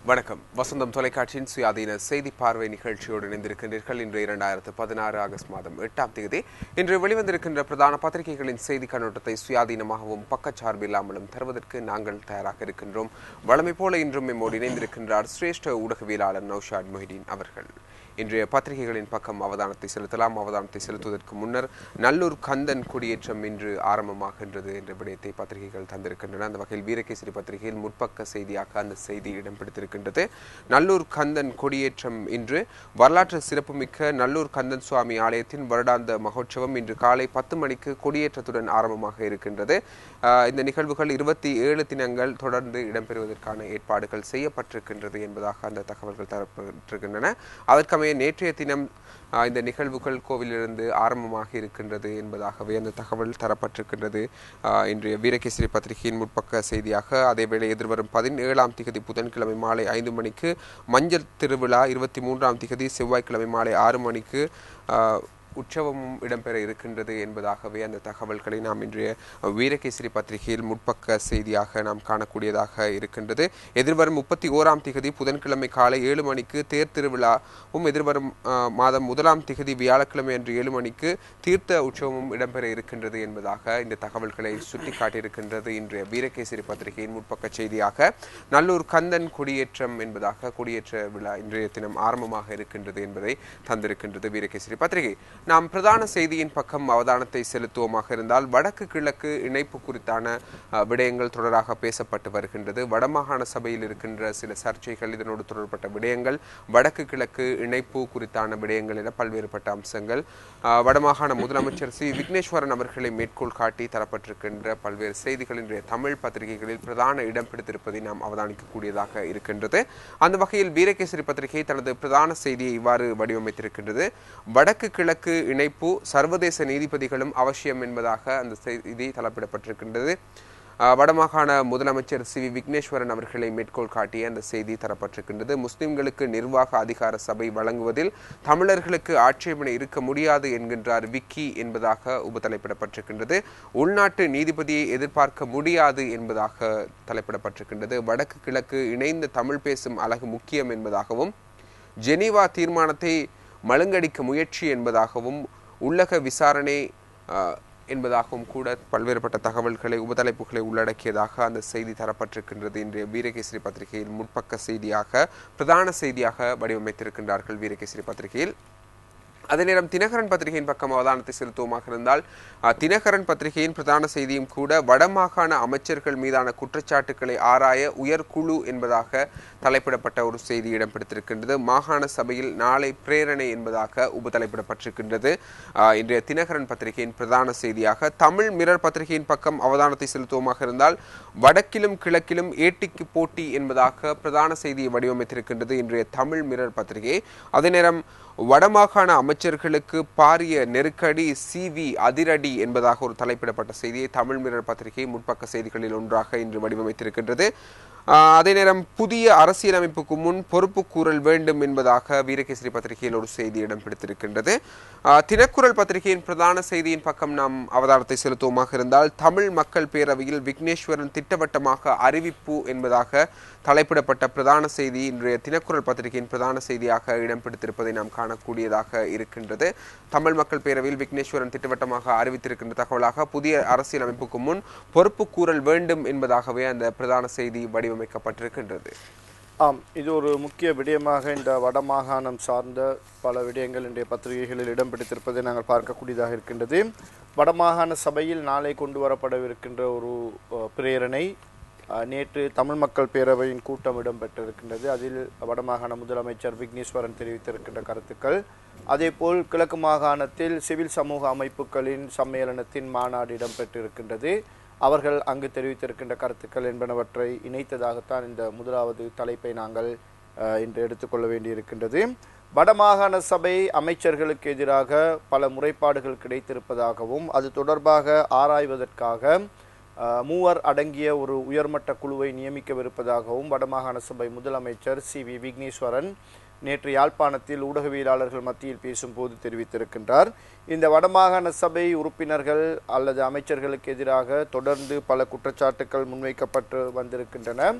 வணக்கம் வசந்தம் தொலைக்காட்சியின் சுயாதீன செய்தி பார்வை நிகழ்ச்சியோடு இணைந்திருக்கின்றீர்கள் இன்று இரண்டாயிரத்து பதினாறு ஆகஸ்ட் மாதம் எட்டாம் தேதி இன்று வெளிவந்திருக்கின்ற பிரதான பத்திரிகைகளின் செய்தி கண்ணோட்டத்தை சுயாதீனமாகவும் பக்கச்சார்பில்லாமலும் தருவதற்கு நாங்கள் தயாராக இருக்கின்றோம் வழமை போல இன்றும் நம்மோடு இணைந்திருக்கின்றார் சிரேஷ்ட ஊடகவியலாளர் நௌஷாத் மொஹிதீன் அவர்கள் இன்றைய பத்திரிகைகளின் பக்கம் அவதானத்தை செலுத்தலாம் அவதானத்தை செலுத்துவதற்கு முன்னர் நல்லூர் கந்தன் குடியேற்றம் இன்று ஆரம்பமாகின்றது என்ற விடயத்தை பத்திரிகைகள் தந்திருக்கின்றன அந்த வகையில் வீரகேசரி பத்திரிகையில் முற்பக்க செய்தியாக அந்த செய்தி இடம் பிடித்திருக்கின்றது நல்லூர் கந்தன் கொடியேற்றம் இன்று வரலாற்று சிறப்புமிக்க நல்லூர் கந்தன் சுவாமி ஆலயத்தின் வருடாந்த மகோற்சவம் இன்று காலை பத்து மணிக்கு கொடியேற்றத்துடன் ஆரம்பமாக இருக்கின்றது ஆஹ் இந்த நிகழ்வுகள் இருபத்தி ஏழு தினங்கள் தொடர்ந்து இடம்பெறுவதற்கான ஏற்பாடுகள் செய்யப்பட்டிருக்கின்றது என்பதாக அந்த தகவல்கள் தரப்பட்டிருக்கின்றன அதற்கமைய நேற்றைய தினம் ஆஹ் இந்த நிகழ்வுகள் கோவிலிருந்து ஆரம்பமாக இருக்கின்றது என்பதாகவே அந்த தகவல் தரப்பட்டிருக்கின்றது ஆஹ் இன்றைய வீரகேசரி பத்திரிகையின் முற்பக்க செய்தியாக அதேவேளை எதிர்வரும் பதினேழாம் திகதி புதன்கிழமை மாலை ஐந்து மணிக்கு மஞ்சள் திருவிழா இருபத்தி மூன்றாம் திகதி செவ்வாய்க்கிழமை மாலை ஆறு மணிக்கு ஆஹ் உற்சவமும் இடம்பெற இருக்கின்றது என்பதாகவே அந்த தகவல்களை நாம் இன்றைய வீரகேசரி பத்திரிகையில் முற்பக்க செய்தியாக நாம் காணக்கூடியதாக இருக்கின்றது எதிர்வரும் முப்பத்தி ஓராம் திகதி புதன்கிழமை காலை ஏழு மணிக்கு தேர் திருவிழாவும் எதிர்வரும் ஆஹ், மாதம் முதலாம் திகதி வியாழக்கிழமை அன்று ஏழு மணிக்கு தீர்த்த உற்சவமும் இடம்பெற இருக்கின்றது என்பதாக இந்த தகவல்களை சுட்டிக்காட்டியிருக்கின்றது இன்றைய வீரகேசரி பத்திரிகையின் முற்பக்க செய்தியாக நல்லூர் கந்தன் கொடியேற்றம் என்பதாக கொடியேற்ற விழா இன்றைய தினம் ஆரம்பமாக இருக்கின்றது என்பதை தந்திருக்கின்றது வீரகேசரி பத்திரிகை நாம் பிரதான செய்தியின் பக்கம் அவதானத்தை செலுத்துவோமாக இருந்தால் வடக்கு கிழக்கு இணைப்பு குறித்தான அஹ், விடயங்கள் தொடராக பேசப்பட்டு வருகின்றது வடமாகாண சபையில் இருக்கின்ற சில சர்ச்சைகள் இதனோடு தொடர்பட்ட விடயங்கள் வடக்கு கிழக்கு இணைப்பு குறித்தான விடயங்கள் என பல்வேறுபட்ட அம்சங்கள் அஹ், வடமாகாண முதலமைச்சர் சி விக்னேஸ்வரன் அவர்களை மேற்கோள் காட்டி தரப்பட்டிருக்கின்ற பல்வேறு செய்திகள் இன்றைய தமிழ் பத்திரிகைகளில் பிரதான இடம் பிடித்திருப்பதை நாம் அவதானிக்கக்கூடியதாக இருக்கின்றது அந்த வகையில் வீரகேசரி பத்திரிகை தனது பிரதான செய்தியை இவ்வாறு வடிவமைத்திருக்கின்றது வடக்கு கிழக்கு இணைப்பு சர்வதேச நீதிபதிகளும் அவசியம் என்பதாக அந்த செய்தி தலைப்பிடப்பட்டிருக்கின்றது அஹ், வடமாகாண முதலமைச்சர் சி வி விக்னேஸ்வரன் அவர்களை மேற்கோள் காட்டிய அந்த செய்தி தரப்பட்டிருக்கின்றது முஸ்லிம்களுக்கு நிர்வாக அதிகார சபை வழங்குவதில் தமிழர்களுக்கு ஆட்சேபனை இருக்க முடியாது என்கின்றார் விக்கி என்பதாக உபதலைப்பிடப்பட்டிருக்கின்றது உள்நாட்டு நீதிபதியை எதிர்பார்க்க முடியாது என்பதாக தலைப்பிடப்பட்டிருக்கின்றது வடக்கு கிழக்கு இணைந்த தமிழ் பேசும் அழகு முக்கியம் என்பதாகவும் ஜெனீவா தீர்மானத்தை மழுங்கடிக்க முயற்சி என்பதாகவும் உள்ளக விசாரணை ஆஹ், என்பதாகவும் கூட பல்வேறுபட்ட தகவல்களை உபதலைப்புகளை உள்ளடக்கியதாக அந்த செய்தி தரப்பட்டிருக்கின்றது இன்றைய வீரகேசரி பத்திரிகையில் முற்பக்க செய்தியாக பிரதான செய்தியாக வடிவமைத்திருக்கின்றார்கள் வீரகேசரி பத்திரிகையில் அதே நேரம் தினகரன் பத்திரிகையின் பக்கம் அவதானத்தை செலுத்துவோமாக இருந்தால் அஹ், தினகரன் பத்திரிகையின் பிரதான செய்தியும் கூட வடமாகாண அமைச்சர்கள் மீதான குற்றச்சாட்டுக்களை ஆராய உயர்குழு என்பதாக தலைப்பிடப்பட்ட ஒரு செய்தி இடம் பிடித்திருக்கின்றது மாகாண சபையில் நாளை பிரேரணை என்பதாக உபதலைப்பிடப்பட்டிருக்கின்றது அஹ், இன்றைய தினகரன் பத்திரிகையின் பிரதான செய்தியாக தமிழ் மிரர் பத்திரிகையின் பக்கம் அவதானத்தை செலுத்துவோமாக இருந்தால் வடக்கிலும் கிழக்கிலும் ஏட்டிக்கு போட்டி என்பதாக பிரதான செய்தியை வடிவமைத்திருக்கின்றது இன்றைய தமிழ் மிரர் பத்திரிகை அதே நேரம் வடமாகாண அமைச்சர்களுக்கு பாரிய நெருக்கடி சிவி அதிரடி என்பதாக ஒரு தலைப்பிடப்பட்ட செய்தியை தமிழ் மிரர் பத்திரிகை முற்பக்க செய்திகளில் ஒன்றாக இன்று வடிவமைத்திருக்கின்றது ஆஹ் அதே நேரம் புதிய அரசியலமைப்புக்கு முன் பொறுப்பு கூறல் வேண்டும் என்பதாக வீரகேசரி பத்திரிகையில் ஒரு செய்தி இடம் பிடித்திருக்கின்றது ஆஹ் தினக்குரல் பத்திரிகையின் பிரதான செய்தியின் பக்கம் நாம் அவதாரத்தை செலுத்துவோமாக இருந்தால் தமிழ் மக்கள் பேரவையில் விக்னேஸ்வரன் திட்டவட்டமாக அறிவிப்பு என்பதாக தலைப்பிடப்பட்ட பிரதான செய்தி இன்றைய தினக்குரல் பத்திரிகையின் பிரதான செய்தியாக இடம் பிடித்திருப்பதை நாம் காணக்கூடியதாக இருக்கின்றது தமிழ் மக்கள் பேரவையில் விக்னேஸ்வரன் திட்டவட்டமாக அறிவித்திருக்கின்ற தகவலாக புதிய அரசியலமைப்புக்கு முன் பொறுப்பு கூறல் வேண்டும் என்பதாகவே அந்த பிரதான செய்தி வடிவமைக்கப்பட்டிருக்கின்றது ஆம் இது ஒரு முக்கிய விடயமாக இந்த வடமாகாணம் சார்ந்த பல விடயங்கள் இன்றைய பத்திரிகைகளில் இடம் பிடித்திருப்பதை நாங்கள் பார்க்கக்கூடியதாக இருக்கின்றது வடமாகாண சபையில் நாளை கொண்டு வரப்படவிருக்கின்ற ஒரு அஹ், பிரேரணை அஹ், நேற்று தமிழ் மக்கள் பேரவையின் கூட்டம் இடம்பெற்றிருக்கின்றது அதில் வடமாகாண முதலமைச்சர் விக்னேஸ்வரன் தெரிவித்திருக்கின்ற கருத்துக்கள் அதேபோல் கிழக்கு மாகாணத்தில் சிவில் சமூக அமைப்புகளின் சம்மேளனத்தின் மாநாடு இடம்பெற்றிருக்கின்றது அவர்கள் அங்கு தெரிவித்திருக்கின்ற கருத்துக்கள் என்பனவற்றை இணைத்ததாகத்தான் இந்த முதலாவது தலைப்பை நாங்கள் அஹ், இன்று எடுத்துக்கொள்ள வேண்டியிருக்கின்றது வடமாகாண சபை அமைச்சர்களுக்கு எதிராக பல முறைப்பாடுகள் கிடைத்திருப்பதாகவும் அது தொடர்பாக ஆராய்வதற்காக அஹ், மூவர் அடங்கிய ஒரு உயர்மட்ட குழுவை நியமிக்கவிருப்பதாகவும் வடமாகாண சபை முதலமைச்சர் சி வி விக்னேஸ்வரன் நேற்று யாழ்ப்பாணத்தில் ஊடகவியலாளர்கள் மத்தியில் பேசும்போது தெரிவித்திருக்கின்றார் இந்த வடமாகாண சபை உறுப்பினர்கள் அல்லது அமைச்சர்களுக்கு எதிராக தொடர்ந்து பல குற்றச்சாட்டுக்கள் முன்வைக்கப்பட்டு வந்திருக்கின்றன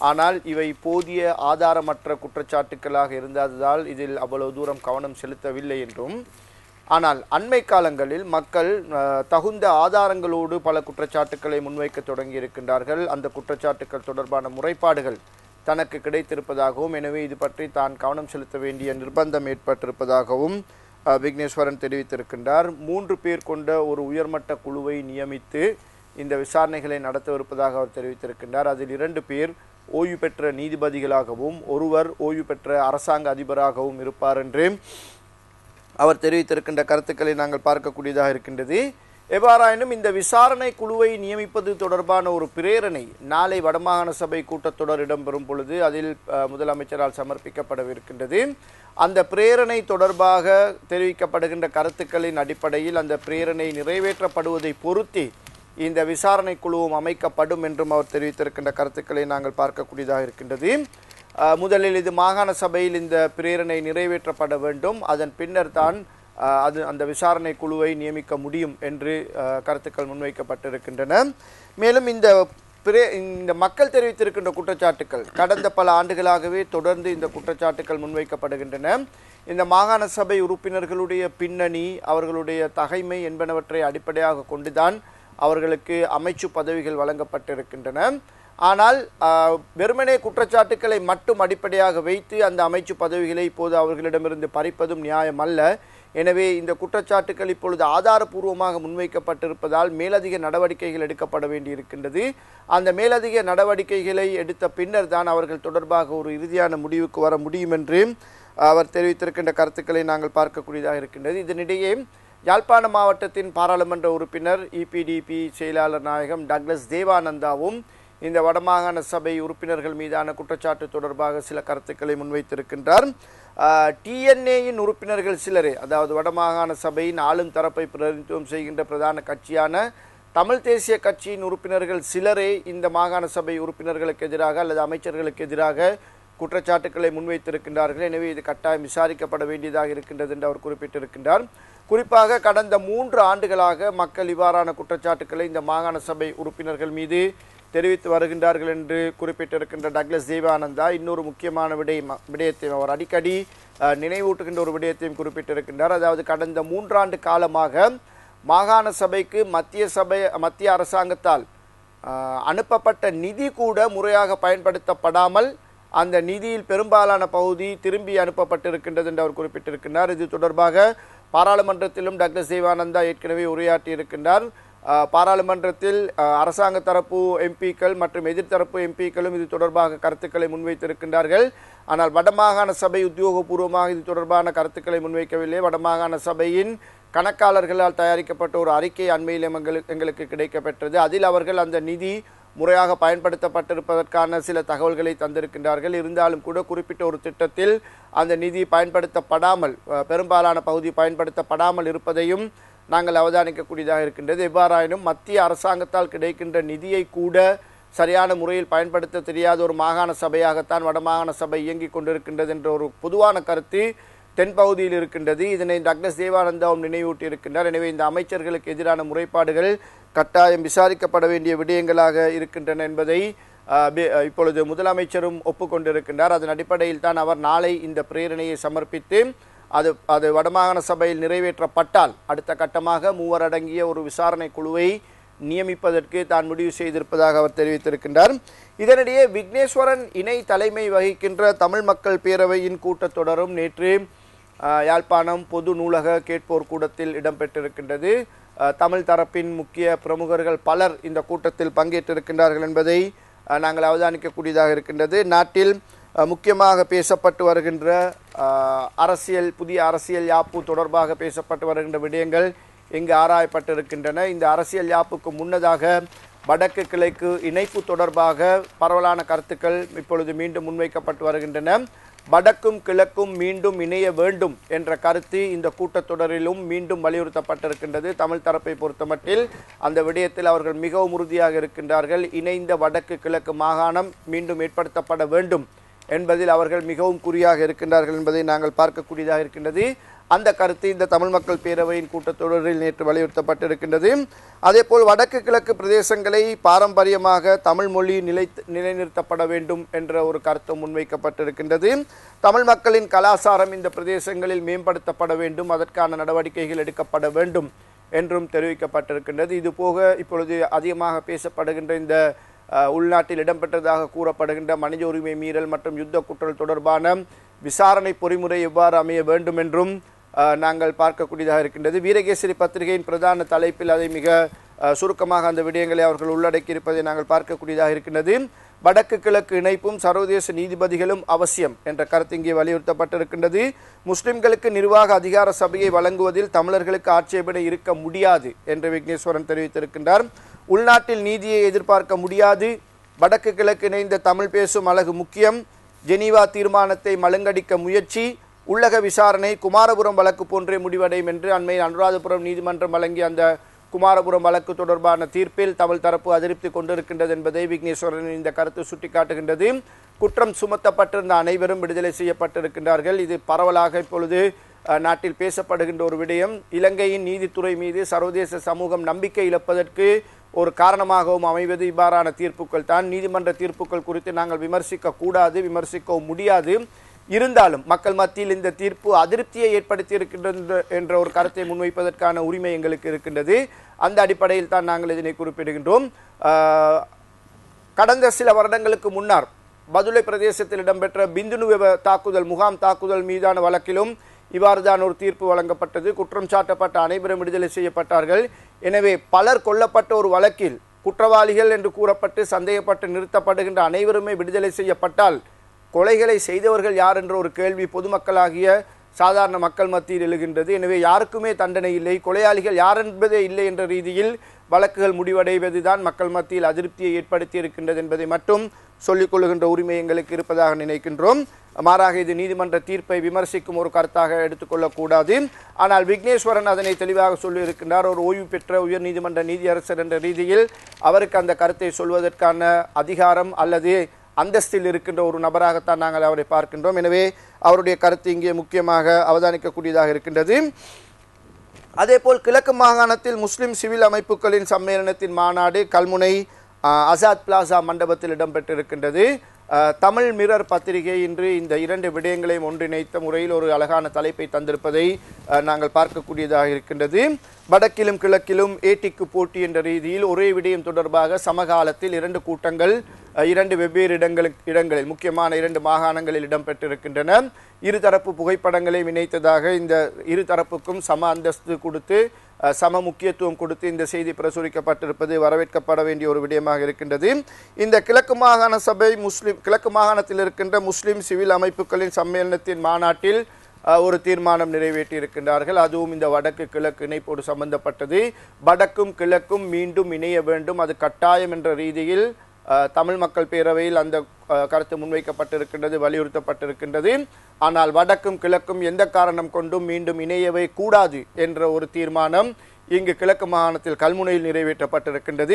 ஆனால் இவை போதிய ஆதாரமற்ற குற்றச்சாட்டுக்களாக இருந்ததால் இதில் அவ்வளவு தூரம் கவனம் செலுத்தவில்லை என்றும் ஆனால் அண்மை காலங்களில் மக்கள் அஹ், தகுந்த ஆதாரங்களோடு பல குற்றச்சாட்டுக்களை முன்வைக்க தொடங்கி இருக்கின்றார்கள் அந்த குற்றச்சாட்டுக்கள் தொடர்பான முறைப்பாடுகள் தனக்கு கிடைத்திருப்பதாகவும் எனவே இது பற்றி தான் கவனம் செலுத்த வேண்டிய நிர்பந்தம் ஏற்பட்டிருப்பதாகவும் அஹ், விக்னேஸ்வரன் தெரிவித்திருக்கின்றார் மூன்று பேர் கொண்ட ஒரு உயர்மட்ட குழுவை நியமித்து இந்த விசாரணைகளை நடத்தவிருப்பதாக அவர் தெரிவித்திருக்கின்றார் அதில் இரண்டு பேர் ஓய்வு பெற்ற நீதிபதிகளாகவும் ஒருவர் ஓய்வு பெற்ற அரசாங்க அதிபராகவும் இருப்பார் என்று அவர் தெரிவித்திருக்கின்ற கருத்துக்களை நாங்கள் பார்க்கக்கூடியதாக இருக்கின்றது எவ்வாறாயினும் இந்த விசாரணை குழுவை நியமிப்பது தொடர்பான ஒரு பிரேரணை நாளை வடமாகாண சபை கூட்டத்தொடர் இடம்பெறும் பொழுது அதில் அஹ், முதலமைச்சரால் சமர்ப்பிக்கப்படவிருக்கின்றது அந்த பிரேரணை தொடர்பாக தெரிவிக்கப்படுகின்ற கருத்துக்களின் அடிப்படையில் அந்த பிரேரணை நிறைவேற்றப்படுவதை பொறுத்தே இந்த விசாரணை குழுவும் அமைக்கப்படும் என்றும் அவர் தெரிவித்திருக்கின்ற கருத்துக்களை நாங்கள் பார்க்கக்கூடியதாக இருக்கின்றது அஹ், முதலில் இது மாகாண சபையில் இந்த பிரேரணை நிறைவேற்றப்பட வேண்டும் அதன் பின்னர் தான் அஹ், அது அந்த விசாரணை குழுவை நியமிக்க முடியும் என்று அஹ், கருத்துக்கள் முன்வைக்கப்பட்டிருக்கின்றன மேலும் இந்த பிரே இந்த மக்கள் தெரிவித்திருக்கின்ற குற்றச்சாட்டுக்கள் கடந்த பல ஆண்டுகளாகவே தொடர்ந்து இந்த குற்றச்சாட்டுக்கள் முன்வைக்கப்படுகின்றன இந்த மாகாண சபை உறுப்பினர்களுடைய பின்னணி அவர்களுடைய தகைமை என்பனவற்றை அடிப்படையாக கொண்டுதான் அவர்களுக்கு அமைச்சு பதவிகள் வழங்கப்பட்டிருக்கின்றன ஆனால் ஆஹ், வெறுமனே குற்றச்சாட்டுக்களை மட்டும் அடிப்படையாக வைத்து அந்த அமைச்சு பதவிகளை இப்போது அவர்களிடமிருந்து பறிப்பதும் நியாயம் அல்ல எனவே இந்த குற்றச்சாட்டுக்கள் இப்பொழுது ஆதாரபூர்வமாக முன்வைக்கப்பட்டிருப்பதால் மேலதிக நடவடிக்கைகள் எடுக்கப்பட வேண்டியிருக்கின்றது அந்த மேலதிக நடவடிக்கைகளை எடுத்த பின்னர் தான் அவர்கள் தொடர்பாக ஒரு இறுதியான முடிவுக்கு வர முடியும் என்று அவர் தெரிவித்திருக்கின்ற கருத்துக்களை நாங்கள் பார்க்கக்கூடியதாக இருக்கின்றது இதனிடையே யாழ்ப்பாண மாவட்டத்தின் பாராளுமன்ற உறுப்பினர் இபிடிபி செயலாளர் நாயகம் டக்ளஸ் தேவானந்தாவும் இந்த வடமாகாண சபை உறுப்பினர்கள் மீதான குற்றச்சாட்டு தொடர்பாக சில கருத்துக்களை முன்வைத்திருக்கின்றார் டிஎன்ஏயின் உறுப்பினர்கள் சிலரே அதாவது வடமாகாண சபையின் ஆளும் தரப்பை பிரதிநிதித்துவம் செய்கின்ற பிரதான கட்சியான தமிழ் தேசிய கட்சியின் உறுப்பினர்கள் சிலரே இந்த மாகாண சபை உறுப்பினர்களுக்கு எதிராக அல்லது அமைச்சர்களுக்கு எதிராக குற்றச்சாட்டுக்களை முன்வைத்திருக்கின்றார்கள் எனவே இது கட்டாயம் விசாரிக்கப்பட வேண்டியதாக இருக்கின்றது என்று அவர் குறிப்பிட்டிருக்கின்றார் குறிப்பாக கடந்த மூன்று ஆண்டுகளாக மக்கள் இவ்வாறான குற்றச்சாட்டுக்களை இந்த மாகாண சபை உறுப்பினர்கள் மீது தெரிவித்து வருகின்றார்கள் என்று குறிப்பிட்டிருக்கின்ற டக்ளஸ் தேவானந்தா இன்னொரு முக்கியமான விடயம் விடயத்தையும் அவர் அடிக்கடி அஹ், நினைவூட்டுகின்ற ஒரு விடயத்தையும் குறிப்பிட்டிருக்கின்றார் அதாவது கடந்த மூன்றாண்டு காலமாக மாகாண சபைக்கு மத்திய சபை மத்திய அரசாங்கத்தால் ஆஹ், அனுப்பப்பட்ட நிதி கூட முறையாக பயன்படுத்தப்படாமல் அந்த நிதியில் பெரும்பாலான பகுதி திரும்பி அனுப்பப்பட்டிருக்கின்றது என்று அவர் குறிப்பிட்டிருக்கின்றார் இது தொடர்பாக பாராளுமன்றத்திலும் டாக்டர் சிவானந்தா ஏற்கனவே உரையாற்றியிருக்கின்றார் ஆஹ், பாராளுமன்றத்தில் ஆஹ், அரசாங்க தரப்பு எம்பிக்கள் மற்றும் எதிர்த்தரப்பு எம்பிக்களும் இது தொடர்பாக கருத்துக்களை முன்வைத்திருக்கின்றார்கள் ஆனால் வடமாகாண சபை உத்தியோகபூர்வமாக இது தொடர்பான கருத்துக்களை முன்வைக்கவில்லை வடமாகாண சபையின் கணக்காளர்களால் தயாரிக்கப்பட்ட ஒரு அறிக்கை அண்மையில் எங்களுக்கு எங்களுக்கு கிடைக்கப்பெற்றது அதில் அவர்கள் அந்த நிதி முறையாக பயன்படுத்தப்பட்டிருப்பதற்கான சில தகவல்களை தந்திருக்கின்றார்கள் இருந்தாலும் கூட குறிப்பிட்ட ஒரு திட்டத்தில் அந்த நிதி பயன்படுத்தப்படாமல் அஹ், பெரும்பாலான பகுதி பயன்படுத்தப்படாமல் இருப்பதையும் நாங்கள் அவதானிக்கக்கூடியதாக இருக்கின்றது எவ்வாறாயினும் மத்திய அரசாங்கத்தால் கிடைக்கின்ற நிதியை கூட சரியான முறையில் பயன்படுத்த தெரியாத ஒரு மாகாண சபையாகத்தான் வடமாகாண சபை இயங்கிக் கொண்டிருக்கின்றது என்ற ஒரு பொதுவான கருத்து தென்பகுதியில் இருக்கின்றது இதனை டாக்டர் தேவானந்தாவும் நினைவூட்டி இருக்கின்றார் எனவே இந்த அமைச்சர்களுக்கு எதிரான முறைப்பாடுகள் கட்டாயம் விசாரிக்கப்பட வேண்டிய விடயங்களாக இருக்கின்றன என்பதை அஹ், பி- அஹ், இப்பொழுது முதலமைச்சரும் ஒப்புக்கொண்டிருக்கின்றார் அதன் அடிப்படையில் தான் அவர் நாளை இந்த பிரேரணையை சமர்ப்பித்து அது அது வடமாகாண சபையில் நிறைவேற்றப்பட்டால் அடுத்த கட்டமாக மூவர் அடங்கிய ஒரு விசாரணை குழுவை நியமிப்பதற்கு தான் முடிவு செய்திருப்பதாக அவர் தெரிவித்திருக்கின்றார் இதனிடையே விக்னேஸ்வரன் இணை தலைமை வகிக்கின்ற தமிழ் மக்கள் பேரவையின் கூட்டத்தொடரும் நேற்று அஹ், யாழ்ப்பாணம் பொது நூலக கேட்போர் கூடத்தில் இடம்பெற்றிருக்கின்றது அஹ், தமிழ் தரப்பின் முக்கிய பிரமுகர்கள் பலர் இந்த கூட்டத்தில் பங்கேற்றிருக்கின்றார்கள் என்பதை அஹ், நாங்கள் அவதானிக்கக்கூடியதாக இருக்கின்றது நாட்டில் அஹ், முக்கியமாக பேசப்பட்டு வருகின்ற அஹ், அரசியல் புதிய அரசியல் யாப்பு தொடர்பாக பேசப்பட்டு வருகின்ற விடயங்கள் இங்கு ஆராயப்பட்டிருக்கின்றன இந்த அரசியல் யாப்புக்கு முன்னதாக வடக்கு கிளைக்கு இணைப்பு தொடர்பாக பரவலான கருத்துக்கள் இப்பொழுது மீண்டும் முன்வைக்கப்பட்டு வருகின்றன வடக்கும் கிழக்கும் மீண்டும் இணைய வேண்டும் என்ற கருத்து இந்த கூட்டத்தொடரிலும் மீண்டும் வலியுறுத்தப்பட்டிருக்கின்றது தமிழ் தரப்பை பொறுத்தமட்டில் அந்த விடயத்தில் அவர்கள் மிகவும் உறுதியாக இருக்கின்றார்கள் இணைந்த வடக்கு கிழக்கு மாகாணம் மீண்டும் ஏற்படுத்தப்பட வேண்டும் என்பதில் அவர்கள் மிகவும் குறியாக இருக்கின்றார்கள் என்பதை நாங்கள் பார்க்கக்கூடியதாக இருக்கின்றது அந்த கருத்து இந்த தமிழ் மக்கள் பேரவையின் கூட்டத்தொடரில் நேற்று வலியுறுத்தப்பட்டிருக்கின்றது அதேபோல் வடக்கு கிழக்கு பிரதேசங்களை பாரம்பரியமாக தமிழ் மொழி நிலை நிலைநிறுத்தப்பட வேண்டும் என்ற ஒரு கருத்து முன்வைக்கப்பட்டிருக்கின்றது தமிழ் மக்களின் கலாச்சாரம் இந்த பிரதேசங்களில் மேம்படுத்தப்பட வேண்டும் அதற்கான நடவடிக்கைகள் எடுக்கப்பட வேண்டும் என்றும் தெரிவிக்கப்பட்டிருக்கின்றது இது போக இப்பொழுது அதிகமாக பேசப்படுகின்ற இந்த அஹ், உள்நாட்டில் இடம்பெற்றதாக கூறப்படுகின்ற மனித உரிமை மீறல் மற்றும் யுத்த குற்றல் தொடர்பான விசாரணை பொறிமுறை எவ்வாறு அமைய வேண்டும் என்றும் அஹ், நாங்கள் பார்க்கக்கூடியதாக இருக்கின்றது வீரகேசரி பத்திரிகையின் பிரதான தலைப்பில் அதை மிக அஹ், சுருக்கமாக அந்த விடயங்களை அவர்கள் உள்ளடக்கி இருப்பதை நாங்கள் பார்க்கக்கூடியதாக இருக்கின்றது வடக்கு கிழக்கு இணைப்பும் சர்வதேச நீதிபதிகளும் அவசியம் என்ற கருத்து இங்கே வலியுறுத்தப்பட்டிருக்கின்றது முஸ்லிம்களுக்கு நிர்வாக அதிகார சபையை வழங்குவதில் தமிழர்களுக்கு ஆட்சேபனை இருக்க முடியாது என்று விக்னேஸ்வரன் தெரிவித்திருக்கின்றார் உள்நாட்டில் நீதியை எதிர்பார்க்க முடியாது வடக்கு கிழக்கு இணைந்த தமிழ் பேசும் அழகு முக்கியம் ஜெனீவா தீர்மானத்தை மழுங்கடிக்க முயற்சி உள்ளக விசாரணை குமாரபுரம் வழக்கு போன்றே முடிவடையும் என்று அண்மையில் அனுராதபுரம் நீதிமன்றம் வழங்கிய அந்த குமாரபுரம் வழக்கு தொடர்பான தீர்ப்பில் தமிழ் தரப்பு அதிருப்தி கொண்டிருக்கின்றது என்பதை விக்னேஸ்வரன் இந்த கருத்து சுட்டிக்காட்டுகின்றது குற்றம் சுமத்தப்பட்டிருந்த அனைவரும் விடுதலை செய்யப்பட்டிருக்கின்றார்கள் இது பரவலாக இப்பொழுது அஹ், நாட்டில் பேசப்படுகின்ற ஒரு விடயம் இலங்கையின் நீதித்துறை மீது சர்வதேச சமூகம் நம்பிக்கை இழப்பதற்கு ஒரு காரணமாகவும் அமைவது இவ்வாறான தீர்ப்புகள் தான் நீதிமன்ற தீர்ப்புகள் குறித்து நாங்கள் விமர்சிக்க கூடாது விமர்சிக்கவும் முடியாது இருந்தாலும் மக்கள் மத்தியில் இந்த தீர்ப்பு அதிருப்தியை ஏற்படுத்தி இருக்கின்றது என்ற ஒரு கருத்தை முன்வைப்பதற்கான உரிமை எங்களுக்கு இருக்கின்றது அந்த அடிப்படையில் தான் நாங்கள் இதனை குறிப்பிடுகின்றோம் ஆஹ், கடந்த சில வருடங்களுக்கு முன்னர் பதுளை பிரதேசத்தில் இடம்பெற்ற பிந்துனுவ தாக்குதல் முகாம் தாக்குதல் மீதான வழக்கிலும் இவ்வாறுதான் ஒரு தீர்ப்பு வழங்கப்பட்டது குற்றம் சாட்டப்பட்ட அனைவரும் விடுதலை செய்யப்பட்டார்கள் எனவே பலர் கொல்லப்பட்ட ஒரு வழக்கில் குற்றவாளிகள் என்று கூறப்பட்டு சந்தேகப்பட்டு நிறுத்தப்படுகின்ற அனைவருமே விடுதலை செய்யப்பட்டால் கொலைகளை செய்தவர்கள் யார் என்ற ஒரு கேள்வி பொதுமக்களாகிய சாதாரண மக்கள் மத்தியில் எழுகின்றது எனவே யாருக்குமே தண்டனை இல்லை கொலையாளிகள் யார் என்பதே இல்லை என்ற ரீதியில் வழக்குகள் முடிவடைவதுதான் மக்கள் மத்தியில் அதிருப்தியை ஏற்படுத்தி இருக்கின்றது என்பதை மட்டும் சொல்லிக் கொள்ளுகின்ற உரிமை எங்களுக்கு இருப்பதாக நினைக்கின்றோம் மாறாக இது நீதிமன்ற தீர்ப்பை விமர்சிக்கும் ஒரு கருத்தாக எடுத்துக்கொள்ளக்கூடாது ஆனால் விக்னேஸ்வரன் அதனை தெளிவாக சொல்லியிருக்கின்றார் ஒரு ஓய்வு பெற்ற உயர் நீதிமன்ற நீதியரசர் என்ற ரீதியில் அவருக்கு அந்த கருத்தை சொல்வதற்கான அதிகாரம் அல்லது அந்தஸ்தில் இருக்கின்ற ஒரு நபராகத்தான் நாங்கள் அவரை பார்க்கின்றோம் எனவே அவருடைய கருத்து இங்கே முக்கியமாக அவதானிக்கக்கூடியதாக இருக்கின்றது அதேபோல் கிழக்கு மாகாணத்தில் முஸ்லிம் சிவில் அமைப்புகளின் சம்மேளனத்தின் மாநாடு கல்முனை ஆஹ், ஆசாத் பிளாசா மண்டபத்தில் இடம்பெற்றிருக்கின்றது ஆஹ், தமிழ் மிரர் பத்திரிகை இன்று இந்த இரண்டு விடயங்களையும் ஒன்றிணைத்த முறையில் ஒரு அழகான தலைப்பை தந்திருப்பதை ஆஹ், நாங்கள் பார்க்கக்கூடியதாக இருக்கின்றது வடக்கிலும் கிழக்கிலும் ஏட்டிக்கு போட்டி என்ற ரீதியில் ஒரே விடயம் தொடர்பாக சமகாலத்தில் இரண்டு கூட்டங்கள் அஹ், இரண்டு வெவ்வேறு இடங்களுக்கு இடங்களில் முக்கியமான இரண்டு மாகாணங்களில் இடம்பெற்றிருக்கின்றன இருதரப்பு புகைப்படங்களை இணைத்ததாக இந்த இருதரப்புக்கும் சம அந்தஸ்து கொடுத்து அஹ், சம முக்கியத்துவம் கொடுத்து இந்த செய்தி பிரசுரிக்கப்பட்டிருப்பது வரவேற்கப்பட வேண்டிய ஒரு விடயமாக இருக்கின்றது இந்த கிழக்கு மாகாண சபை முஸ்லிம் கிழக்கு மாகாணத்தில் இருக்கின்ற முஸ்லிம் சிவில் அமைப்புகளின் சம்மேளனத்தின் மாநாட்டில் அஹ், ஒரு தீர்மானம் நிறைவேற்றி இருக்கின்றார்கள் அதுவும் இந்த வடக்கு கிழக்கு இணைப்போடு சம்பந்தப்பட்டது வடக்கும் கிழக்கும் மீண்டும் இணைய வேண்டும் அது கட்டாயம் என்ற ரீதியில் அஹ், தமிழ் மக்கள் பேரவையில் அந்த அஹ், கருத்து முன்வைக்கப்பட்டிருக்கின்றது வலியுறுத்தப்பட்டிருக்கின்றது ஆனால் வடக்கும் கிழக்கும் எந்த காரணம் கொண்டும் மீண்டும் இணையவே கூடாது என்ற ஒரு தீர்மானம் இங்கு கிழக்கு மாகாணத்தில் கல்முனையில் நிறைவேற்றப்பட்டிருக்கின்றது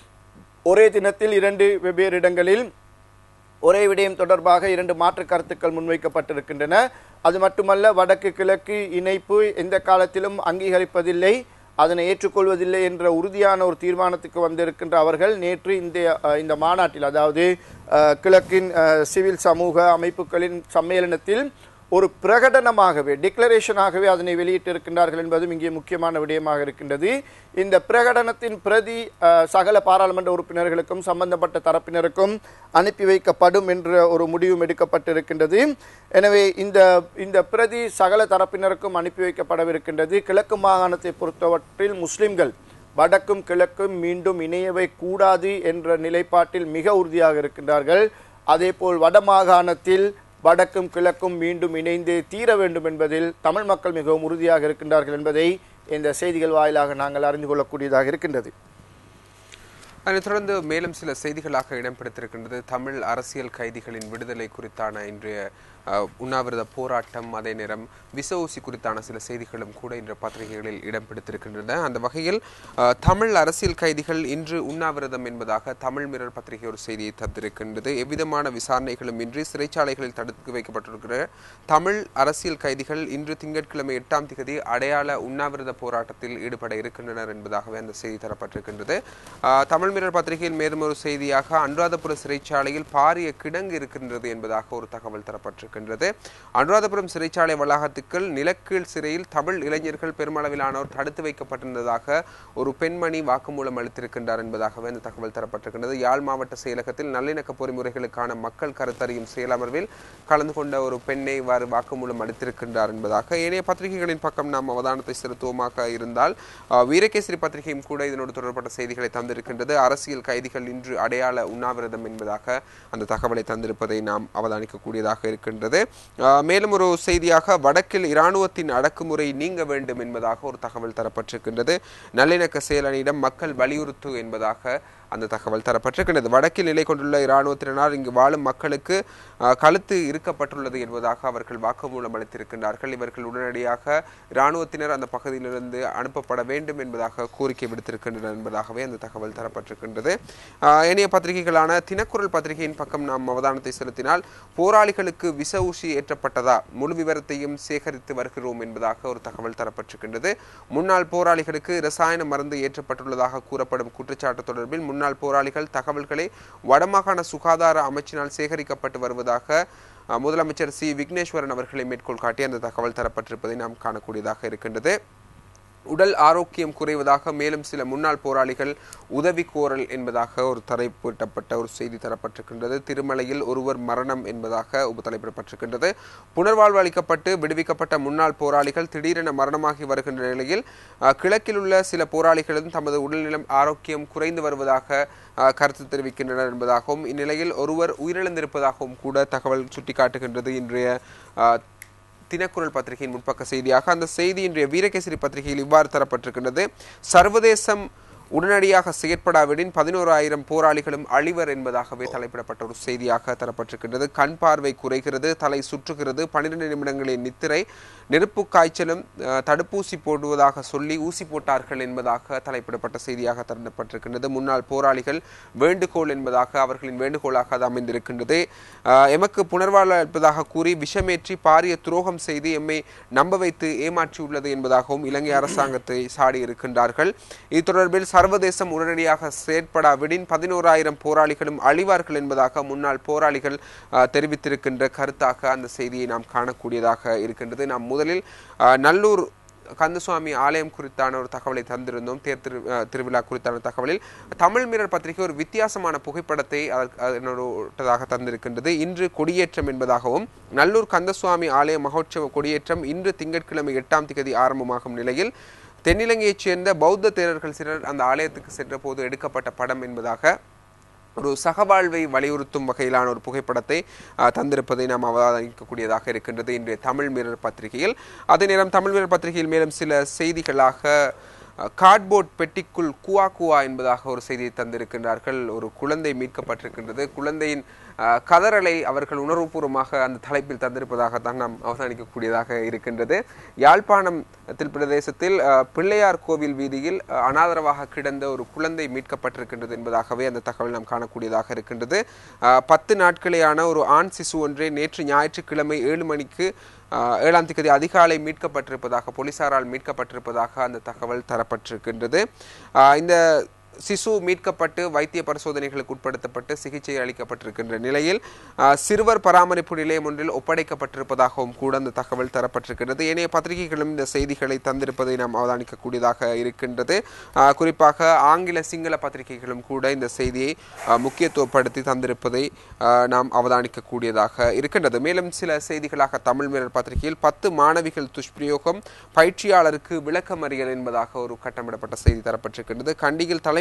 ஒரே தினத்தில் இரண்டு வெவ்வேறு இடங்களில் ஒரே விடயம் தொடர்பாக இரண்டு மாற்று கருத்துக்கள் முன்வைக்கப்பட்டிருக்கின்றன அது மட்டுமல்ல வடக்கு கிழக்கு இணைப்பு எந்த காலத்திலும் அங்கீகரிப்பதில்லை அதனை ஏற்றுக்கொள்வதில்லை என்ற உறுதியான ஒரு தீர்மானத்துக்கு வந்திருக்கின்ற அவர்கள் நேற்று இந்த அஹ், இந்த மாநாட்டில் அதாவது அஹ், கிழக்கின் அஹ், சிவில் சமூக அமைப்புகளின் சம்மேளனத்தில் ஒரு பிரகடனமாகவே டிக்ளரேஷனாகவே அதனை வெளியிட்டிருக்கின்றார்கள் என்பதும் இங்கே முக்கியமான விடயமாக இருக்கின்றது இந்த பிரகடனத்தின் பிரதி அஹ், சகல பாராளுமன்ற உறுப்பினர்களுக்கும் சம்பந்தப்பட்ட தரப்பினருக்கும் அனுப்பி வைக்கப்படும் என்ற ஒரு முடிவும் எடுக்கப்பட்டிருக்கின்றது எனவே இந்த இந்த பிரதி சகல தரப்பினருக்கும் அனுப்பி வைக்கப்படவிருக்கின்றது கிழக்கு மாகாணத்தை பொறுத்தவற்றில் முஸ்லிம்கள் வடக்கும் கிழக்கும் மீண்டும் இணையவே கூடாது என்ற நிலைப்பாட்டில் மிக உறுதியாக இருக்கின்றார்கள் அதேபோல் வடமாகாணத்தில் வடக்கும் கிழக்கும் மீண்டும் இணைந்து தீர வேண்டும் என்பதில் தமிழ் மக்கள் மிகவும் உறுதியாக இருக்கின்றார்கள் என்பதை இந்த செய்திகள் வாயிலாக நாங்கள் அறிந்து கொள்ளக்கூடியதாக இருக்கின்றது அதனைத் தொடர்ந்து மேலும் சில செய்திகளாக இடம்பெடுத்திருக்கின்றது தமிழ் அரசியல் கைதிகளின் விடுதலை குறித்தான இன்றைய அஹ், உண்ணாவிரத போராட்டம் அதே நேரம் விச ஊசி குறித்தான சில செய்திகளும் கூட இன்று பத்திரிகைகளில் இடம் பிடித்திருக்கின்றன அந்த வகையில் அஹ், தமிழ் அரசியல் கைதிகள் இன்று உண்ணாவிரதம் என்பதாக தமிழ் மிரர் பத்திரிகை ஒரு செய்தியை தந்திருக்கின்றது எவ்விதமான விசாரணைகளும் இன்றி சிறைச்சாலைகளில் தடுத்து வைக்கப்பட்டிருக்கிற தமிழ் அரசியல் கைதிகள் இன்று திங்கட்கிழமை எட்டாம் திகதி அடையாள உண்ணாவிரத போராட்டத்தில் ஈடுபட இருக்கின்றனர் என்பதாகவே அந்த செய்தி தரப்பட்டிருக்கின்றது அஹ், தமிழ் மிரர் பத்திரிகையில் மேலும் ஒரு செய்தியாக அனுராதபுர சிறைச்சாலையில் பாரிய கிடங்கு இருக்கின்றது என்பதாக ஒரு தகவல் தரப்பட்டிருக்கின்றது அனுராதபுரம் சிறைச்சாலை வளாகத்துக்குள் நிலக்கீழ் சிறையில் தமிழ் இளைஞர்கள் பெருமளவிலானோர் தடுத்து வைக்கப்பட்டிருந்ததாக ஒரு பெண்மணி வாக்குமூலம் அளித்திருக்கின்றார் என்பதாகவே அந்த தகவல் தரப்பட்டிருக்கின்றது யாழ் மாவட்ட செயலகத்தில் நல்லிணக்க பொறிமுறைகளுக்கான மக்கள் கருத்தறியும் செயலமர்வில் கலந்து கொண்ட ஒரு பெண்ணை இவ்வாறு வாக்குமூலம் அளித்திருக்கின்றார் என்பதாக ஏனைய பத்திரிகைகளின் பக்கம் நாம் அவதானத்தை செலுத்துவோமாக இருந்தால் அஹ், வீரகேசரி பத்திரிகையும் கூட இதனோடு தொடர்பட்ட செய்திகளை தந்திருக்கின்றது அரசியல் கைதிகள் இன்று அடையாள உண்ணாவிரதம் என்பதாக அந்த தகவலை தந்திருப்பதை நாம் அவதானிக்கக்கூடியதாக இருக்கின்றது அஹ், மேலும் ஒரு செய்தியாக வடக்கில் இராணுவத்தின் அடக்குமுறை நீங்க வேண்டும் என்பதாக ஒரு தகவல் தரப்பட்டிருக்கின்றது நல்லிணக்க செயலணியிடம் மக்கள் வலியுறுத்து என்பதாக அந்த தகவல் தரப்பட்டிருக்கின்றது வடக்கில் நிலை கொண்டுள்ள இராணுவத்தினர் இங்கு வாழும் மக்களுக்கு அஹ், கழுத்து இருக்கப்பட்டுள்ளது என்பதாக அவர்கள் வாக்குமூலம் அளித்திருக்கின்றார்கள் இவர்கள் உடனடியாக இராணுவத்தினர் அந்த பகுதியிலிருந்து அனுப்பப்பட வேண்டும் என்பதாக கோரிக்கை விடுத்திருக்கின்றனர் என்பதாகவே அந்த தகவல் தரப்பட்டிருக்கின்றது அஹ், ஏனைய பத்திரிகைகளான தினக்குரல் பத்திரிகையின் பக்கம் நாம் அவதானத்தை செலுத்தினால் போராளிகளுக்கு விச ஊசி ஏற்றப்பட்டதா முழு விவரத்தையும் சேகரித்து வருகிறோம் என்பதாக ஒரு தகவல் தரப்பட்டிருக்கின்றது முன்னாள் போராளிகளுக்கு ரசாயன மருந்து ஏற்றப்பட்டுள்ளதாக கூறப்படும் குற்றச்சாட்டு தொடர்பில் முன்னாள் போராளிகள் தகவல்களை வடமாகாண சுகாதார அமைச்சினால் சேகரிக்கப்பட்டு வருவதாக அஹ், முதலமைச்சர் சி விக்னேஸ்வரன் அவர்களை மேற்கோள் காட்டி அந்த தகவல் தரப்பட்டிருப்பதை நாம் காணக்கூடியதாக இருக்கின்றது உடல் ஆரோக்கியம் குறைவதாக மேலும் சில முன்னாள் போராளிகள் உதவி கோரல் என்பதாக ஒரு தலைப்பிடப்பட்ட ஒரு செய்தி தரப்பட்டிருக்கின்றது திருமலையில் ஒருவர் மரணம் என்பதாக உபத்தலைப்பிடப்பட்டிருக்கின்றது புனர்வாழ்வு அளிக்கப்பட்டு விடுவிக்கப்பட்ட முன்னாள் போராளிகள் திடீரென மரணமாகி வருகின்ற நிலையில் அஹ், கிழக்கில் உள்ள சில போராளிகளும் தமது உடல்நலம் ஆரோக்கியம் குறைந்து வருவதாக அஹ், கருத்து தெரிவிக்கின்றனர் என்பதாகவும் இந்நிலையில் ஒருவர் உயிரிழந்திருப்பதாகவும் கூட தகவல் சுட்டிக்காட்டுகின்றது இன்றைய அஹ், தினக்குரல் பத்திரிகையின் முற்பக்க செய்தியாக அந்த செய்தி இன்றைய வீரகேசரி பத்திரிகையில் இவ்வாறு தரப்பட்டிருக்கின்றது சர்வதேசம் உடனடியாக செயற்படாவிடின் பதினோராயிரம் போராளிகளும் அழிவர் என்பதாகவே தலைப்பிடப்பட்ட ஒரு செய்தியாக தரப்பட்டிருக்கின்றது கண் பார்வை குறைகிறது தலை சுற்றுகிறது பன்னிரண்டு நிமிடங்களின் நித்திரை நெருப்பு காய்ச்சலும் அஹ், தடுப்பூசி போடுவதாக சொல்லி ஊசி போட்டார்கள் என்பதாக தலைப்பிடப்பட்ட செய்தியாக தரப்பட்டிருக்கின்றது முன்னாள் போராளிகள் வேண்டுகோள் என்பதாக அவர்களின் வேண்டுகோளாக அது அமைந்திருக்கின்றது அஹ், எமக்கு புனர்வாழ்வு அளிப்பதாக கூறி விஷமேற்றி பாரிய துரோகம் செய்து எம்மை நம்ப வைத்து ஏமாற்றியுள்ளது என்பதாகவும் இலங்கை அரசாங்கத்தை சாடி இருக்கின்றார்கள் இது தொடர்பில் சர்வதேசம் உடனடியாக செயற்படாவிடின் பதினோராயிரம் போராளிகளும் அழிவார்கள் என்பதாக முன்னாள் போராளிகள் அஹ், தெரிவித்திருக்கின்ற கருத்தாக அந்த செய்தியை நாம் காணக்கூடியதாக இருக்கின்றது நாம் முதலில் அஹ், நல்லூர் கந்தசுவாமி ஆலயம் குறித்தான ஒரு தகவலை தந்திருந்தோம் தேர் திரு அஹ், திருவிழா குறித்தான தகவலில் தமிழ் மிரர் பத்திரிகை ஒரு வித்தியாசமான புகைப்படத்தை அதற்கு- அதனோடதாக தந்திருக்கின்றது இன்று கொடியேற்றம் என்பதாகவும் நல்லூர் கந்தசுவாமி ஆலய மகோற்சவ கொடியேற்றம் இன்று திங்கட்கிழமை எட்டாம் திகதி ஆரம்பமாகும் நிலையில் தென்னிலங்கையைச் சேர்ந்த பௌத்த தேரர்கள் சிலர் அந்த ஆலயத்துக்கு சென்ற போது எடுக்கப்பட்ட படம் என்பதாக ஒரு சகவாழ்வை வலியுறுத்தும் வகையிலான ஒரு புகைப்படத்தை அஹ், தந்திருப்பதை நாம் அவதானிக்கக்கூடியதாக இருக்கின்றது இன்றைய தமிழ் மிரர் பத்திரிகையில் அதே நேரம் தமிழ் மிரர் பத்திரிகையில் மேலும் சில செய்திகளாக அஹ், கார்ட்போர்ட் பெட்டிக்குள் குவா குவா என்பதாக ஒரு செய்தியை தந்திருக்கின்றார்கள் ஒரு குழந்தை மீட்கப்பட்டிருக்கின்றது குழந்தையின் அஹ், கதறலை அவர்கள் உணர்வுபூர்வமாக அந்த தலைப்பில் தந்திருப்பதாகத்தான் நாம் அவதானிக்கக்கூடியதாக இருக்கின்றது யாழ்ப்பாணத்தில் பிரதேசத்தில் அஹ், பிள்ளையார் கோவில் வீதியில் அஹ், அனாதரவாக கிடந்த ஒரு குழந்தை மீட்கப்பட்டிருக்கின்றது என்பதாகவே அந்த தகவல் நாம் காணக்கூடியதாக இருக்கின்றது அஹ், பத்து நாட்களேயான ஒரு ஆண் சிசு ஒன்றே நேற்று ஞாயிற்றுக்கிழமை ஏழு மணிக்கு அஹ், ஏழாம் தேதி அதிகாலை மீட்கப்பட்டிருப்பதாக போலீசாரால் மீட்கப்பட்டிருப்பதாக அந்த தகவல் தரப்பட்டிருக்கின்றது அஹ், இந்த சிசு மீட்கப்பட்டு வைத்திய பரிசோதனைகளுக்கு உட்படுத்தப்பட்டு சிகிச்சை அளிக்கப்பட்டிருக்கின்ற நிலையில் அஹ், சிறுவர் பராமரிப்பு நிலையம் ஒன்றில் ஒப்படைக்கப்பட்டிருப்பதாகவும் கூட அந்த தகவல் தரப்பட்டிருக்கிறது ஏனைய பத்திரிகைகளும் இந்த செய்திகளை தந்திருப்பதை நாம் அவதானிக்கக்கூடியதாக இருக்கின்றது அஹ், குறிப்பாக ஆங்கில சிங்கள பத்திரிகைகளும் கூட இந்த செய்தியை அஹ், முக்கியத்துவப்படுத்தி தந்திருப்பதை அஹ், நாம் அவதானிக்கக்கூடியதாக இருக்கின்றது மேலும் சில செய்திகளாக தமிழ் மிரர் பத்திரிகையில் பத்து மாணவிகள் துஷ்பிரயோகம் பயிற்சியாளருக்கு விளக்கமறியல் என்பதாக ஒரு கட்டமிடப்பட்ட செய்தி தரப்பட்டிருக்கின்றது கண்டியில் தலைமை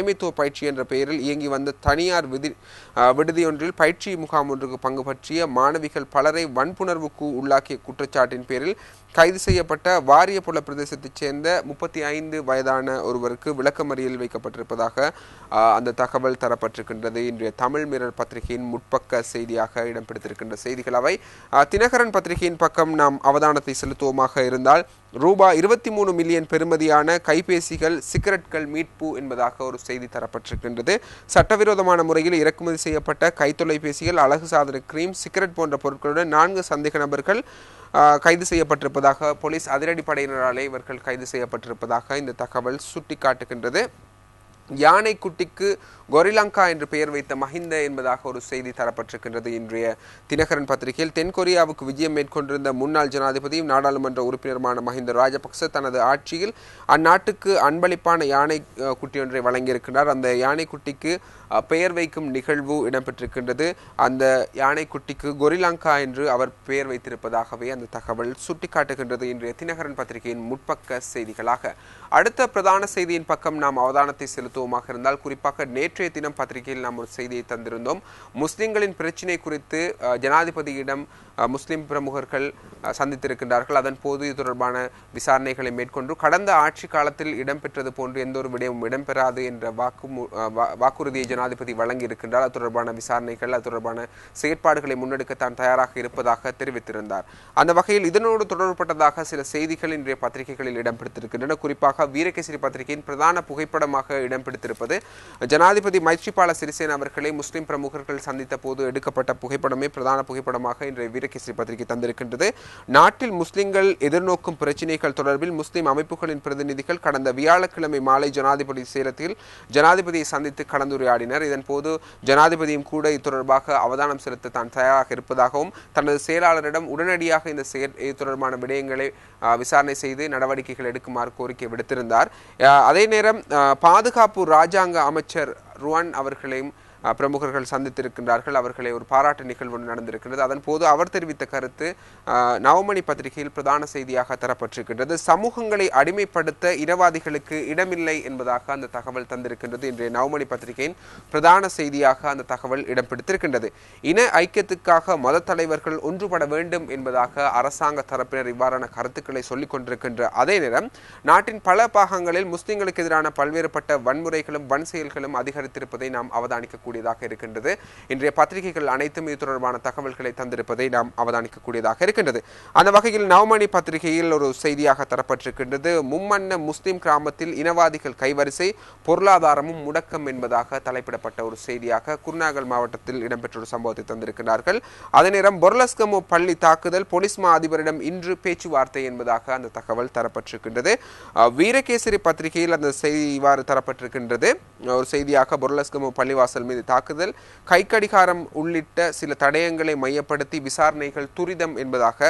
தலைமைத்துவ பயிற்சி என்ற பெயரில் இயங்கி வந்த தனியார் விதி அஹ், விடுதியொன்றில் பயிற்சி முகாம் ஒன்றுக்கு பங்கு பற்றிய மாணவிகள் பலரை வன்புணர்வுக்கு உள்ளாக்கிய குற்றச்சாட்டின் பேரில் கைது செய்யப்பட்ட வாரியப்புல பிரதேசத்தைச் சேர்ந்த முப்பத்தி ஐந்து வயதான ஒருவருக்கு விளக்கமறியல் வைக்கப்பட்டிருப்பதாக அஹ், அந்த தகவல் தரப்பட்டிருக்கின்றது இன்றைய தமிழ் மிரர் பத்திரிகையின் முற்பக்க செய்தியாக இடம் பிடித்திருக்கின்ற செய்திகள் அவை அஹ், தினகரன் பத்திரிகையின் பக்கம் நாம் அவதானத்தை செலுத்துவோமாக இருந்தால் ரூபாய் இருபத்தி மூணு மில்லியன் பெறுமதியான கைபேசிகள் சிகரெட்கள் மீட்பு என்பதாக ஒரு செய்தி தரப்பட்டிருக்கின்றது சட்டவிரோதமான முறையில் இறக்குமதி செய்யப்பட்ட கைத்தொலைபேசிகள் அழகு சாதன கிரீம் சிகரெட் போன்ற பொருட்களுடன் நான்கு சந்தேக நபர்கள் ஆஹ், கைது செய்யப்பட்டிருப்பதாக போலீஸ் அதிரடிப்படையினராலே இவர்கள் கைது செய்யப்பட்டிருப்பதாக இந்த தகவல் சுட்டிக்காட்டுகின்றது யானைக்குட்டிக்கு கொரிலங்கா என்று பெயர் வைத்த மஹிந்த என்பதாக ஒரு செய்தி தரப்பட்டிருக்கின்றது இன்றைய தினகரன் பத்திரிகையில் தென்கொரியாவுக்கு விஜயம் மேற்கொண்டிருந்த முன்னாள் ஜனாதிபதியும் நாடாளுமன்ற உறுப்பினருமான மஹிந்த ராஜபக்ச தனது ஆட்சியில் அந்நாட்டுக்கு அன்பளிப்பான யானை அஹ், குட்டி ஒன்றை வழங்கியிருக்கிறார் அந்த யானைக்குட்டிக்கு அஹ், பெயர் வைக்கும் நிகழ்வு இடம்பெற்றிருக்கின்றது அந்த யானைக்குட்டிக்கு கொரிலங்கா என்று அவர் பெயர் வைத்திருப்பதாகவே அந்த தகவல் சுட்டிக்காட்டுகின்றது இன்றைய தினகரன் பத்திரிகையின் முற்பக்க செய்திகளாக அடுத்த பிரதான செய்தியின் பக்கம் நாம் அவதானத்தை செலுத்துவோமாக இருந்தால் குறிப்பாக நேற்றைய தினம் பத்திரிகையில் நாம் ஒரு செய்தியை தந்திருந்தோம் முஸ்லிம்களின் பிரச்சினை குறித்து அஹ், ஜனாதிபதியிடம் அஹ், முஸ்லிம் பிரமுகர்கள் அஹ், சந்தித்திருக்கின்றார்கள் அதன் போது இது தொடர்பான விசாரணைகளை மேற்கொண்டு கடந்த ஆட்சி காலத்தில் இடம்பெற்றது போன்று எந்த ஒரு விடயமும் இடம்பெறாது என்ற வாக்கு வாக்குறுதியை ஜனாதிபதி வழங்கியிருக்கின்றார் அது தொடர்பான விசாரணைகள் அது தொடர்பான செயற்பாடுகளை முன்னெடுக்க தான் தயாராக இருப்பதாக தெரிவித்திருந்தார் அந்த வகையில் இதனோடு தொடர்பட்டதாக சில செய்திகள் இன்றைய பத்திரிகைகளில் இடம் பிடித்திருக்கின்றன குறிப்பாக வீரகேசரி பத்திரிகையின் பிரதான புகைப்படமாக இடம் பிடித்திருப்பது ஜனாதிபதி மைத்ரிபால சிறிசேன அவர்களை முஸ்லிம் பிரமுகர்கள் சந்தித்த போது எடுக்கப்பட்ட புகைப்படமே பிரதான புகைப்படமாக இன்றைய வீரகேசரி பத்திரிகை தந்திருக்கின்றது நாட்டில் முஸ்லிம்கள் எதிர்நோக்கும் பிரச்சினைகள் தொடர்பில் முஸ்லிம் அமைப்புகளின் பிரதிநிதிகள் கடந்த வியாழக்கிழமை மாலை ஜனாதிபதி சேலத்தில் ஜனாதிபதியை சந்தித்து கலந்துரையாடினர் இதன் போது ஜனாதிபதியும் கூட இது தொடர்பாக அவதானம் செலுத்த தான் தயாராக இருப்பதாகவும் தனது செயலாளரிடம் உடனடியாக இந்த செயற் இது தொடர்பான விடயங்களை ஆஹ், விசாரணை செய்து நடவடிக்கைகள் எடுக்குமாறு கோரிக்கை விடுத்திருந்தார் ஆஹ், அதே நேரம் ஆஹ், பாதுகாப்பு ராஜாங்க அமைச்சர் ருவான் அவர்களையும் அஹ், பிரமுகர்கள் சந்தித்திருக்கின்றார்கள் அவர்களை ஒரு பாராட்டு நிகழ்வு ஒன்று நடந்திருக்கின்றது அதன் போது அவர் தெரிவித்த கருத்து அஹ், நவமணி பத்திரிகையில் பிரதான செய்தியாக தரப்பட்டிருக்கின்றது சமூகங்களை அடிமைப்படுத்த இனவாதிகளுக்கு இடமில்லை என்பதாக அந்த தகவல் தந்திருக்கின்றது இன்றைய நவமணி பத்திரிகையின் பிரதான செய்தியாக அந்த தகவல் இடம் பிடித்திருக்கின்றது இன ஐக்கியத்துக்காக மத தலைவர்கள் ஒன்றுபட வேண்டும் என்பதாக அரசாங்க தரப்பினர் இவ்வாறான கருத்துக்களை சொல்லிக் கொண்டிருக்கின்ற அதே நேரம் நாட்டின் பல பாகங்களில் முஸ்லிம்களுக்கு எதிரான பல்வேறுபட்ட வன்முறைகளும் வன் செயல்களும் அதிகரித்திருப்பதை நாம் அவதானிக்கக்கூடியதாக இருக்கின்றது இன்றைய பத்திரிகைகள் அனைத்தும் இது தொடர்பான தகவல்களை தந்திருப்பதை நாம் அவதானிக்கக்கூடியதாக இருக்கின்றது அந்த வகையில் நவமணி பத்திரிகையில் ஒரு செய்தியாக தரப்பட்டிருக்கின்றது மும்மன்ன முஸ்லிம் கிராமத்தில் இனவாதிகள் கைவரிசை பொருளாதாரமும் முடக்கம் என்பதாக தலைப்பிடப்பட்ட ஒரு செய்தியாக குருநாகல் மாவட்டத்தில் இடம்பெற்ற ஒரு சம்பவத்தை தந்திருக்கிறார்கள் அதே நேரம் பொர்லஸ்கமோ பள்ளி தாக்குதல் போலீஸ் மா அதிபரிடம் இன்று பேச்சுவார்த்தை என்பதாக அந்த தகவல் தரப்பட்டிருக்கின்றது அஹ், வீரகேசரி பத்திரிகையில் அந்த செய்தி இவ்வாறு தரப்பட்டிருக்கின்றது ஒரு செய்தியாக பொருளஸ்கமோ பள்ளிவாசல் மீது தாக்குதல் கைக்கடிகாரம் உள்ளிட்ட சில தடயங்களை மையப்படுத்தி விசாரணைகள் துரிதம் என்பதாக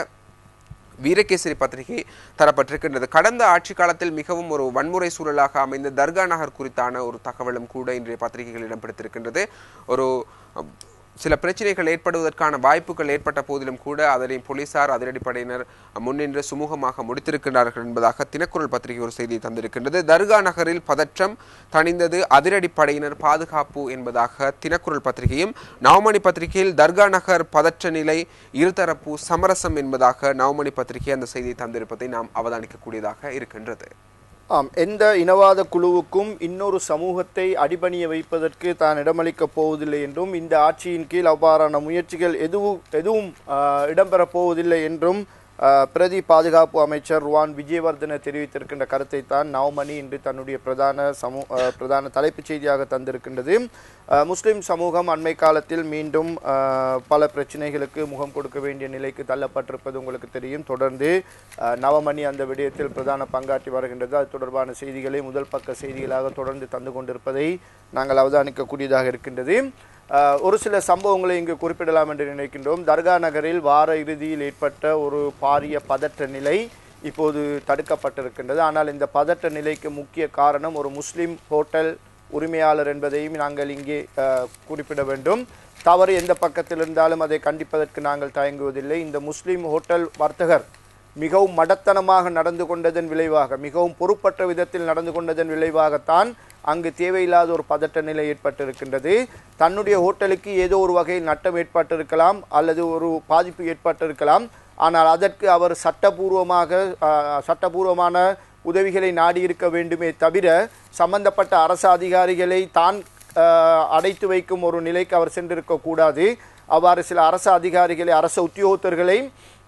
வீரகேசரி பத்திரிகை தரப்பட்டிருக்கின்றது கடந்த ஆட்சி காலத்தில் மிகவும் ஒரு வன்முறை சூழலாக அமைந்த தர்கா நகர் குறித்தான ஒரு தகவலும் கூட இன்றைய பத்திரிகைகள் இடம் பிடித்திருக்கின்றது ஒரு அஹ், சில பிரச்சனைகள் ஏற்படுவதற்கான வாய்ப்புகள் ஏற்பட்ட போதிலும் கூட அதனை போலீசார் அதிரடிப்படையினர் முன்னின்று சுமூகமாக முடித்திருக்கிறார்கள் என்பதாக தினக்குரல் பத்திரிகை ஒரு செய்தியை தந்திருக்கின்றது தர்கா நகரில் பதற்றம் தணிந்தது அதிரடிப்படையினர் பாதுகாப்பு என்பதாக தினக்குரல் பத்திரிகையும் நவமணி பத்திரிகையில் தர்கா நகர் பதற்ற நிலை இருதரப்பு சமரசம் என்பதாக நவமணி பத்திரிகை அந்த செய்தியை தந்திருப்பதை நாம் அவதானிக்கக்கூடியதாக இருக்கின்றது ஆம் எந்த இனவாத குழுவுக்கும் இன்னொரு சமூகத்தை அடிபணிய வைப்பதற்கு தான் இடமளிக்கப் போவதில்லை என்றும் இந்த ஆட்சியின் கீழ் அவ்வாறான முயற்சிகள் எதுவும் எதுவும் ஆஹ், இடம்பெறப் போவதில்லை என்றும் ஆஹ், பிரதி பாதுகாப்பு அமைச்சர் ருவான் விஜயவர்தன தெரிவித்திருக்கின்ற கருத்தை தான் நவமணி இன்று தன்னுடைய பிரதான சமூ ஆஹ், பிரதான தலைப்புச் செய்தியாக தந்திருக்கின்றது ஆஹ், முஸ்லிம் சமூகம் அண்மை காலத்தில் மீண்டும் ஆஹ், பல பிரச்சனைகளுக்கு முகம் கொடுக்க வேண்டிய நிலைக்கு தள்ளப்பட்டிருப்பது உங்களுக்கு தெரியும் தொடர்ந்து ஆஹ், நவமணி அந்த விடயத்தில் பிரதான பங்காற்றி வருகின்றது அது தொடர்பான செய்திகளை முதல் பக்க செய்திகளாக தொடர்ந்து தந்து கொண்டிருப்பதை நாங்கள் அவதானிக்கக்கூடியதாக இருக்கின்றது ஆஹ், ஒரு சில சம்பவங்களை இங்கு குறிப்பிடலாம் என்று நினைக்கின்றோம் தர்கா நகரில் வார இறுதியில் ஏற்பட்ட ஒரு பாரிய பதற்ற நிலை இப்போது தடுக்கப்பட்டிருக்கின்றது ஆனால் இந்த பதற்ற நிலைக்கு முக்கிய காரணம் ஒரு முஸ்லிம் ஹோட்டல் உரிமையாளர் என்பதையும் நாங்கள் இங்கே ஆஹ், குறிப்பிட வேண்டும் தவறு எந்த பக்கத்தில் இருந்தாலும் அதை கண்டிப்பதற்கு நாங்கள் தயங்குவதில்லை இந்த முஸ்லிம் ஹோட்டல் வர்த்தகர் மிகவும் மடத்தனமாக நடந்து கொண்டதன் விளைவாக மிகவும் பொறுப்பற்ற விதத்தில் நடந்து கொண்டதன் விளைவாகத்தான் அங்கு தேவையில்லாத ஒரு பதட்ட நிலை ஏற்பட்டிருக்கின்றது தன்னுடைய ஹோட்டலுக்கு ஏதோ ஒரு வகையில் நட்டம் ஏற்பட்டிருக்கலாம் அல்லது ஒரு பாதிப்பு ஏற்பட்டிருக்கலாம் ஆனால் அதற்கு அவர் சட்டபூர்வமாக ஆஹ், சட்டபூர்வமான உதவிகளை நாடி இருக்க வேண்டுமே தவிர சம்பந்தப்பட்ட அரசு அதிகாரிகளை தான் ஆஹ், அடைத்து வைக்கும் ஒரு நிலைக்கு அவர் சென்றிருக்க கூடாது அவ்வாறு சில அரசு அதிகாரிகளை அரசு உத்தியோகத்தர்களை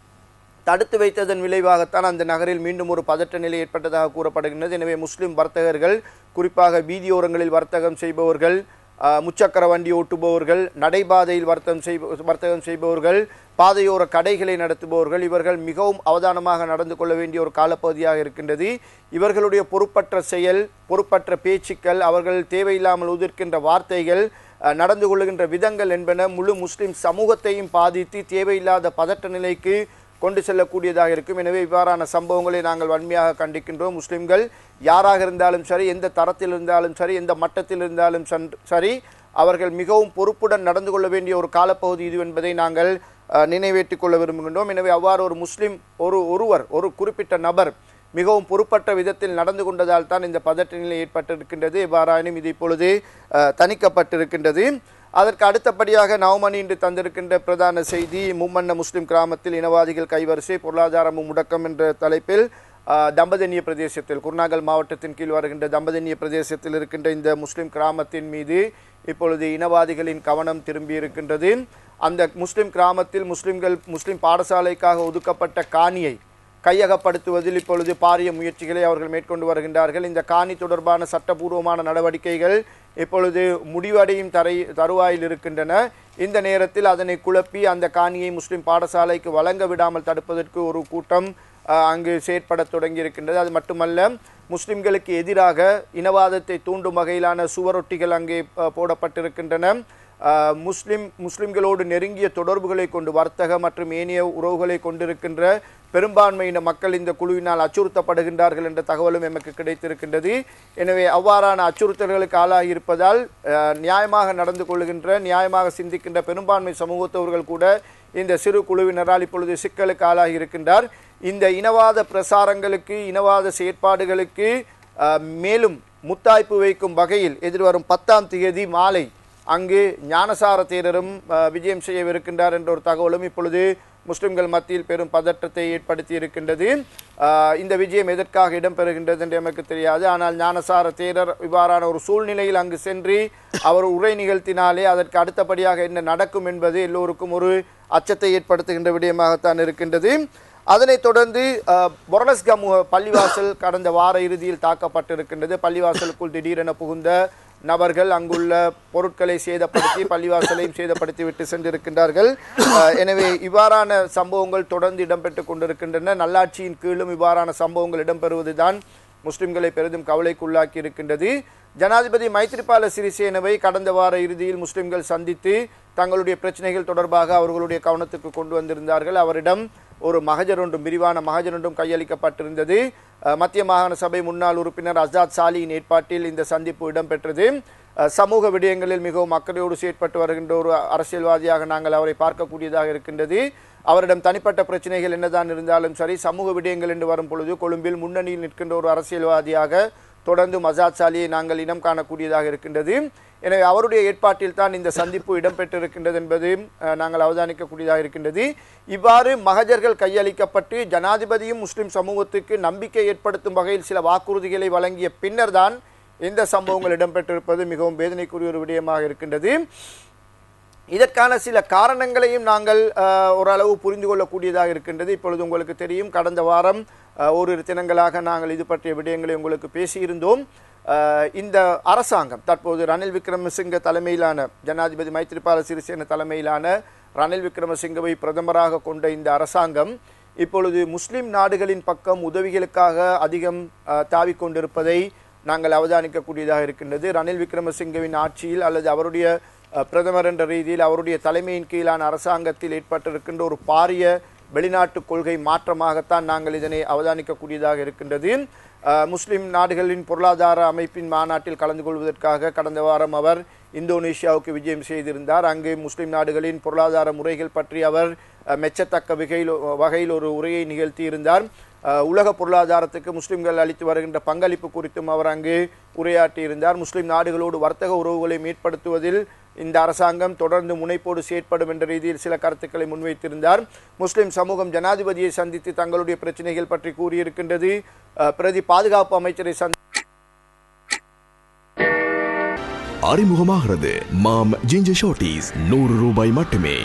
தடுத்து வைத்ததன் விளைவாகத்தான் அந்த நகரில் மீண்டும் ஒரு பதட்ட நிலை ஏற்பட்டதாக கூறப்படுகின்றது எனவே முஸ்லிம் வர்த்தகர்கள் குறிப்பாக வீதியோரங்களில் வர்த்தகம் செய்பவர்கள் ஆஹ், முச்சக்கர வண்டி ஓட்டுபவர்கள் நடைபாதையில் வர்த்தகம் செய்ப வர்த்தகம் செய்பவர்கள் பாதையோர கடைகளை நடத்துபவர்கள் இவர்கள் மிகவும் அவதானமாக நடந்து கொள்ள வேண்டிய ஒரு காலப்பகுதியாக இருக்கின்றது இவர்களுடைய பொறுப்பற்ற செயல் பொறுப்பற்ற பேச்சுக்கள் அவர்கள் தேவையில்லாமல் உதிர்க்கின்ற வார்த்தைகள் அஹ், நடந்து கொள்ளுகின்ற விதங்கள் என்பன முழு முஸ்லிம் சமூகத்தையும் பாதித்து தேவையில்லாத பதட்ட நிலைக்கு கொண்டு செல்லக்கூடியதாக இருக்கும் எனவே இவ்வாறான சம்பவங்களை நாங்கள் வன்மையாக கண்டிக்கின்றோம் முஸ்லிம்கள் யாராக இருந்தாலும் சரி எந்த தரத்தில் இருந்தாலும் சரி எந்த மட்டத்தில் இருந்தாலும் சன்- சரி அவர்கள் மிகவும் பொறுப்புடன் நடந்து கொள்ள வேண்டிய ஒரு காலப்பகுதி இது என்பதை நாங்கள் அஹ், நினைவேற்றிக் கொள்ள விரும்புகின்றோம் எனவே அவ்வாறு ஒரு முஸ்லிம் ஒரு ஒருவர் ஒரு குறிப்பிட்ட நபர் மிகவும் பொறுப்பற்ற விதத்தில் நடந்து கொண்டதால் தான் இந்த பதட்ட நிலை ஏற்பட்டிருக்கின்றது எவ்வாறாயினும் இது இப்பொழுது அஹ், தணிக்கப்பட்டிருக்கின்றது அதற்கு அடுத்தபடியாக நவமணி இன்று தந்திருக்கின்ற பிரதான செய்தி மும்மன்ன முஸ்லிம் கிராமத்தில் இனவாதிகள் கைவரிசை பொருளாதாரமும் முடக்கம் என்ற தலைப்பில் அஹ், தம்பதனிய பிரதேசத்தில் குருநாகல் மாவட்டத்தின் கீழ் வருகின்ற தம்பதனிய பிரதேசத்தில் இருக்கின்ற இந்த முஸ்லிம் கிராமத்தின் மீது இப்பொழுது இனவாதிகளின் கவனம் திரும்பி இருக்கின்றது அந்த முஸ்லிம் கிராமத்தில் முஸ்லிம்கள் முஸ்லிம் பாடசாலைக்காக ஒதுக்கப்பட்ட காணியை கையகப்படுத்துவதில் இப்பொழுது பாரிய முயற்சிகளை அவர்கள் மேற்கொண்டு வருகின்றார்கள் இந்த காணி தொடர்பான சட்டபூர்வமான நடவடிக்கைகள் இப்பொழுது முடிவடையும் தரை தருவாயில் இருக்கின்றன இந்த நேரத்தில் அதனை குழப்பி அந்த காணியை முஸ்லிம் பாடசாலைக்கு வழங்க விடாமல் தடுப்பதற்கு ஒரு கூட்டம் அஹ், அங்கு செயற்பட தொடங்கி இருக்கின்றது அது மட்டுமல்ல முஸ்லிம்களுக்கு எதிராக இனவாதத்தை தூண்டும் வகையிலான சுவரொட்டிகள் அங்கே அஹ், போடப்பட்டிருக்கின்றன அஹ், முஸ்லிம் முஸ்லிம்களோடு நெருங்கிய தொடர்புகளை கொண்டு வர்த்தக மற்றும் ஏனைய உறவுகளை கொண்டிருக்கின்ற பெரும்பான்மையின மக்கள் இந்த குழுவினால் அச்சுறுத்தப்படுகின்றார்கள் என்ற தகவலும் எமக்கு கிடைத்திருக்கின்றது எனவே அவ்வாறான அச்சுறுத்தல்களுக்கு ஆளாகி இருப்பதால் அஹ், நியாயமாக நடந்து கொள்ளுகின்ற நியாயமாக சிந்திக்கின்ற பெரும்பான்மை சமூகத்தவர்கள் கூட இந்த சிறு குழுவினரால் இப்பொழுது சிக்கலுக்கு ஆளாகி இருக்கின்றார் இந்த இனவாத பிரசாரங்களுக்கு இனவாத செயற்பாடுகளுக்கு அஹ், மேலும் முத்தாய்ப்பு வைக்கும் வகையில் எதிர்வரும் பத்தாம் தேதி மாலை அங்கு ஞானசார தேரரும் அஹ், விஜயம் செய்யவிருக்கின்றார் என்ற ஒரு தகவலும் இப்பொழுது முஸ்லிம்கள் மத்தியில் பெரும் பதற்றத்தை ஏற்படுத்தி இருக்கின்றது அஹ், இந்த விஜயம் எதற்காக இடம்பெறுகின்றது என்று நமக்கு தெரியாது ஆனால் ஞானசார தேரர் இவ்வாறான ஒரு சூழ்நிலையில் அங்கு சென்று அவர் உரை நிகழ்த்தினாலே அதற்கு அடுத்தபடியாக என்ன நடக்கும் என்பது எல்லோருக்கும் ஒரு அச்சத்தை ஏற்படுத்துகின்ற விடயமாகத்தான் இருக்கின்றது அதனைத் தொடர்ந்து அஹ், பொரலஸ்கமு பள்ளிவாசல் கடந்த வார இறுதியில் தாக்கப்பட்டிருக்கின்றது பள்ளிவாசலுக்குள் திடீரென புகுந்த நபர்கள் அங்குள்ள பொருட்களை சேதப்படுத்தி பள்ளிவாசலையும் சேதப்படுத்தி விட்டு சென்றிருக்கின்றார்கள் அஹ், எனவே இவ்வாறான சம்பவங்கள் தொடர்ந்து இடம்பெற்றுக் கொண்டிருக்கின்றன நல்லாட்சியின் கீழும் இவ்வாறான சம்பவங்கள் இடம்பெறுவதுதான் முஸ்லிம்களை பெரிதும் கவலைக்குள்ளாக்கி இருக்கின்றது ஜனாதிபதி மைத்ரிபால சிறிசேனவை கடந்த வார இறுதியில் முஸ்லிம்கள் சந்தித்து தங்களுடைய பிரச்சனைகள் தொடர்பாக அவர்களுடைய கவனத்துக்கு கொண்டு வந்திருந்தார்கள் அவரிடம் ஒரு மகஜர் ஒன்றும் விரிவான மகஜர் ஒன்றும் கையளிக்கப்பட்டிருந்தது அஹ், மத்திய மாகாண சபை முன்னாள் உறுப்பினர் அசாத் சாலியின் ஏற்பாட்டில் இந்த சந்திப்பு இடம்பெற்றது அஹ், சமூக விடயங்களில் மிகவும் அக்கறையோடு செயற்பட்டு வருகின்ற ஒரு அரசியல்வாதியாக நாங்கள் அவரை பார்க்கக்கூடியதாக இருக்கின்றது அவரிடம் தனிப்பட்ட பிரச்சனைகள் என்னதான் இருந்தாலும் சரி சமூக விடயங்கள் என்று வரும் பொழுது கொழும்பில் முன்னணியில் நிற்கின்ற ஒரு அரசியல்வாதியாக தொடர்ந்து மசாத் சாலியை நாங்கள் இனம் காணக்கூடியதாக இருக்கின்றது எனவே அவருடைய ஏற்பாட்டில் தான் இந்த சந்திப்பு இடம்பெற்றிருக்கின்றது என்பது அஹ், நாங்கள் அவதானிக்கக்கூடியதாக இருக்கின்றது இவ்வாறு மகஜர்கள் கையளிக்கப்பட்டு ஜனாதிபதியும் முஸ்லிம் சமூகத்துக்கு நம்பிக்கை ஏற்படுத்தும் வகையில் சில வாக்குறுதிகளை வழங்கிய பின்னர்தான் இந்த சம்பவங்கள் இடம்பெற்றிருப்பது மிகவும் வேதனைக்குரிய ஒரு விடயமாக இருக்கின்றது இதற்கான சில காரணங்களையும் நாங்கள் அஹ், ஓரளவு புரிந்து கொள்ளக்கூடியதாக இருக்கின்றது இப்பொழுது உங்களுக்கு தெரியும் கடந்த வாரம் அஹ், ஓரிரு தினங்களாக நாங்கள் இது பற்றிய விடயங்களை உங்களுக்கு பேசியிருந்தோம் அஹ், இந்த அரசாங்கம் தற்போது ரணில் விக்ரமசிங்க தலைமையிலான ஜனாதிபதி மைத்ரிபால சிறிசேன தலைமையிலான ரணில் விக்ரமசிங்கவை பிரதமராக கொண்ட இந்த அரசாங்கம் இப்பொழுது முஸ்லிம் நாடுகளின் பக்கம் உதவிகளுக்காக அதிகம் அஹ், தாவிக் கொண்டிருப்பதை நாங்கள் அவதானிக்கக்கூடியதாக இருக்கின்றது ரணில் விக்ரமசிங்கவின் ஆட்சியில் அல்லது அவருடைய அஹ், பிரதமர் என்ற ரீதியில் அவருடைய தலைமையின் கீழான அரசாங்கத்தில் ஏற்பட்டிருக்கின்ற ஒரு பாரிய வெளிநாட்டு கொள்கை மாற்றமாகத்தான் நாங்கள் இதனை அவதானிக்கக்கூடியதாக இருக்கின்றது அஹ், முஸ்லிம் நாடுகளின் பொருளாதார அமைப்பின் மாநாட்டில் கலந்து கொள்வதற்காக கடந்த வாரம் அவர் இந்தோனேஷியாவுக்கு விஜயம் செய்திருந்தார் அங்கு முஸ்லிம் நாடுகளின் பொருளாதார முறைகள் பற்றி அவர் அஹ், மெச்சத்தக்க வகையில் வகையில் ஒரு உரையை நிகழ்த்தியிருந்தார் அஹ், உலக பொருளாதாரத்துக்கு முஸ்லிம்கள் அளித்து வருகின்ற பங்களிப்பு குறித்தும் அவர் அங்கு உரையாற்றியிருந்தார் முஸ்லிம் நாடுகளோடு வர்த்தக உறவுகளை மேற்படுத்துவதில் இந்த அரசாங்கம் தொடர்ந்து முனைப்போடு செயற்படும் என்ற ரீதியில் சில கருத்துக்களை முன்வைத்திருந்தார் முஸ்லிம் சமூகம் ஜனாதிபதியை சந்தித்து தங்களுடைய பிரச்சனைகள் பற்றி கூறியிருக்கின்றது அஹ், பிரதி பாதுகாப்பு அமைச்சரை சந்தி அறிமுகமாகிறது மாம் ஜிஞ்சர் ஷார்ட்டீஸ் நூறு ரூபாய் மட்டுமே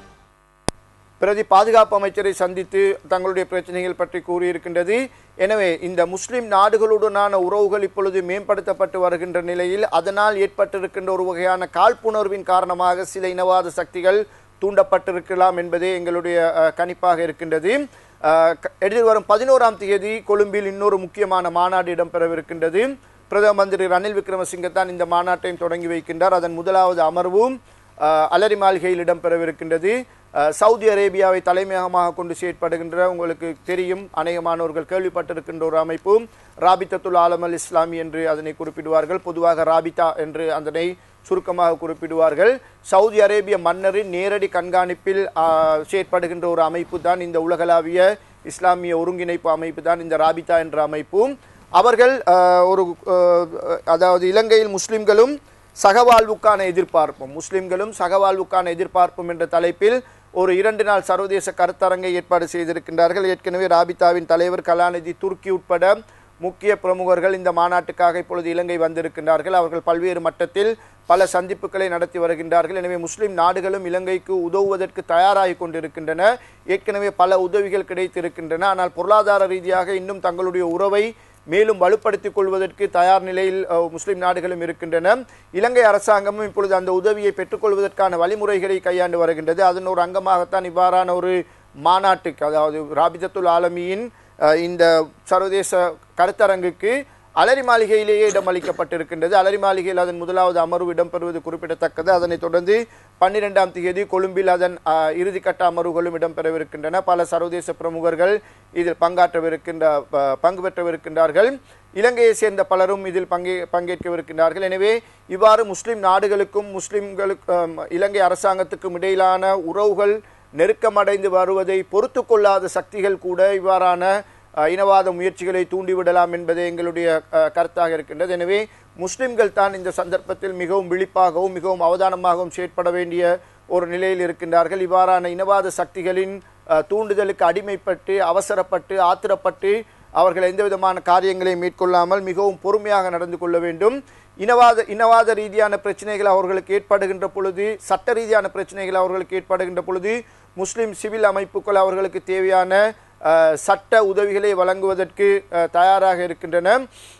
பிரதி பாதுகாப்பு அமைச்சரை சந்தித்து தங்களுடைய பிரச்சனைகள் பற்றி கூறியிருக்கின்றது எனவே இந்த முஸ்லிம் நாடுகளுடனான உறவுகள் இப்பொழுது மேம்படுத்தப்பட்டு வருகின்ற நிலையில் அதனால் ஏற்பட்டிருக்கின்ற ஒரு வகையான காழ்ப்புணர்வின் காரணமாக சில இனவாத சக்திகள் தூண்டப்பட்டிருக்கலாம் என்பதே எங்களுடைய அஹ், கணிப்பாக இருக்கின்றது அஹ், க- எதிர்வரும் பதினோராம் தேதி கொழும்பில் இன்னொரு முக்கியமான மாநாடு இடம்பெறவிருக்கின்றது பிரதம மந்திரி ரணில் விக்ரமசிங்க தான் இந்த மாநாட்டையும் தொடங்கி வைக்கின்றார் அதன் முதலாவது அமர்வும் அஹ், அலரி மாளிகையில் இடம்பெறவிருக்கின்றது அஹ், சவுதி அரேபியாவை தலைமையகமாக கொண்டு செயற்படுகின்ற உங்களுக்கு தெரியும் அநேகமானவர்கள் கேள்விப்பட்டிருக்கின்ற ஒரு அமைப்பு ராபித்தத்துல் ஆலம் அல் இஸ்லாமி என்று அதனை குறிப்பிடுவார்கள் பொதுவாக ராபிதா என்று அதனை சுருக்கமாக குறிப்பிடுவார்கள் சவுதி அரேபிய மன்னரின் நேரடி கண்காணிப்பில் அஹ், செயற்படுகின்ற ஒரு அமைப்பு தான் இந்த உலகளாவிய இஸ்லாமிய ஒருங்கிணைப்பு அமைப்பு தான் இந்த ராபிதா என்ற அமைப்பு அவர்கள் அஹ், ஒரு அஹ், அதாவது இலங்கையில் முஸ்லிம்களும் சகவாழ்வுக்கான எதிர்பார்ப்பும் முஸ்லிம்களும் சகவாழ்வுக்கான எதிர்பார்ப்பும் என்ற தலைப்பில் ஒரு இரண்டு நாள் சர்வதேச கருத்தரங்கை ஏற்பாடு செய்திருக்கின்றார்கள் ஏற்கனவே ராபிதாவின் தலைவர் கலாநிதி துருக்கி உட்பட முக்கிய பிரமுகர்கள் இந்த மாநாட்டுக்காக இப்பொழுது இலங்கை வந்திருக்கின்றார்கள் அவர்கள் பல்வேறு மட்டத்தில் பல சந்திப்புகளை நடத்தி வருகின்றார்கள் எனவே முஸ்லிம் நாடுகளும் இலங்கைக்கு உதவுவதற்கு தயாராகி கொண்டிருக்கின்றன ஏற்கனவே பல உதவிகள் கிடைத்திருக்கின்றன ஆனால் பொருளாதார ரீதியாக இன்னும் தங்களுடைய உறவை மேலும் வலுப்படுத்திக் கொள்வதற்கு தயார் நிலையில் அஹ், முஸ்லிம் நாடுகளும் இருக்கின்றன இலங்கை அரசாங்கமும் இப்பொழுது அந்த உதவியை பெற்றுக்கொள்வதற்கான வழிமுறைகளை கையாண்டு வருகின்றது அதன் ஒரு அங்கமாகத்தான் இவ்வாறான ஒரு மாநாட்டுக்கு அதாவது ராபிதத்துல் ஆலமியின் அஹ், இந்த சர்வதேச கருத்தரங்குக்கு அலரி மாளிகையிலேயே இடமளிக்கப்பட்டிருக்கின்றது அலரி மாளிகையில் அதன் முதலாவது அமர்வு இடம்பெறுவது குறிப்பிடத்தக்கது அதனைத் தொடர்ந்து பன்னிரெண்டாம் தேதி கொழும்பில் அதன் அஹ், இறுதிக்கட்ட அமர்வுகளும் இடம்பெறவிருக்கின்றன பல சர்வதேச பிரமுகர்கள் இதில் பங்காற்றவிருக்கின்ற ப- பங்கு பெற்றவிருக்கின்றார்கள் இலங்கையை சேர்ந்த பலரும் இதில் பங்கே பங்கேற்கவிருக்கின்றார்கள் எனவே இவ்வாறு முஸ்லிம் நாடுகளுக்கும் முஸ்லிம்களுக்கு அம், இலங்கை அரசாங்கத்துக்கும் இடையிலான உறவுகள் நெருக்கமடைந்து வருவதை பொறுத்து கொள்ளாத சக்திகள் கூட இவ்வாறான அஹ், இனவாத முயற்சிகளை தூண்டிவிடலாம் என்பதே எங்களுடைய அஹ், கருத்தாக இருக்கின்றது எனவே முஸ்லிம்கள் தான் இந்த சந்தர்ப்பத்தில் மிகவும் விழிப்பாகவும் மிகவும் அவதானமாகவும் செயற்பட வேண்டிய ஒரு நிலையில் இருக்கின்றார்கள் இவ்வாறான இனவாத சக்திகளின் அஹ், தூண்டுதலுக்கு அடிமைப்பட்டு அவசரப்பட்டு ஆத்திரப்பட்டு அவர்கள் எந்த விதமான காரியங்களை மேற்கொள்ளாமல் மிகவும் பொறுமையாக நடந்து கொள்ள வேண்டும் இனவாத இனவாத ரீதியான பிரச்சனைகள் அவர்களுக்கு ஏற்படுகின்ற பொழுது சட்ட ரீதியான பிரச்சனைகள் அவர்களுக்கு ஏற்படுகின்ற பொழுது முஸ்லிம் சிவில் அமைப்புகள் அவர்களுக்கு தேவையான அஹ், சட்ட உதவிகளை வழங்குவதற்கு அஹ், தயாராக இருக்கின்றன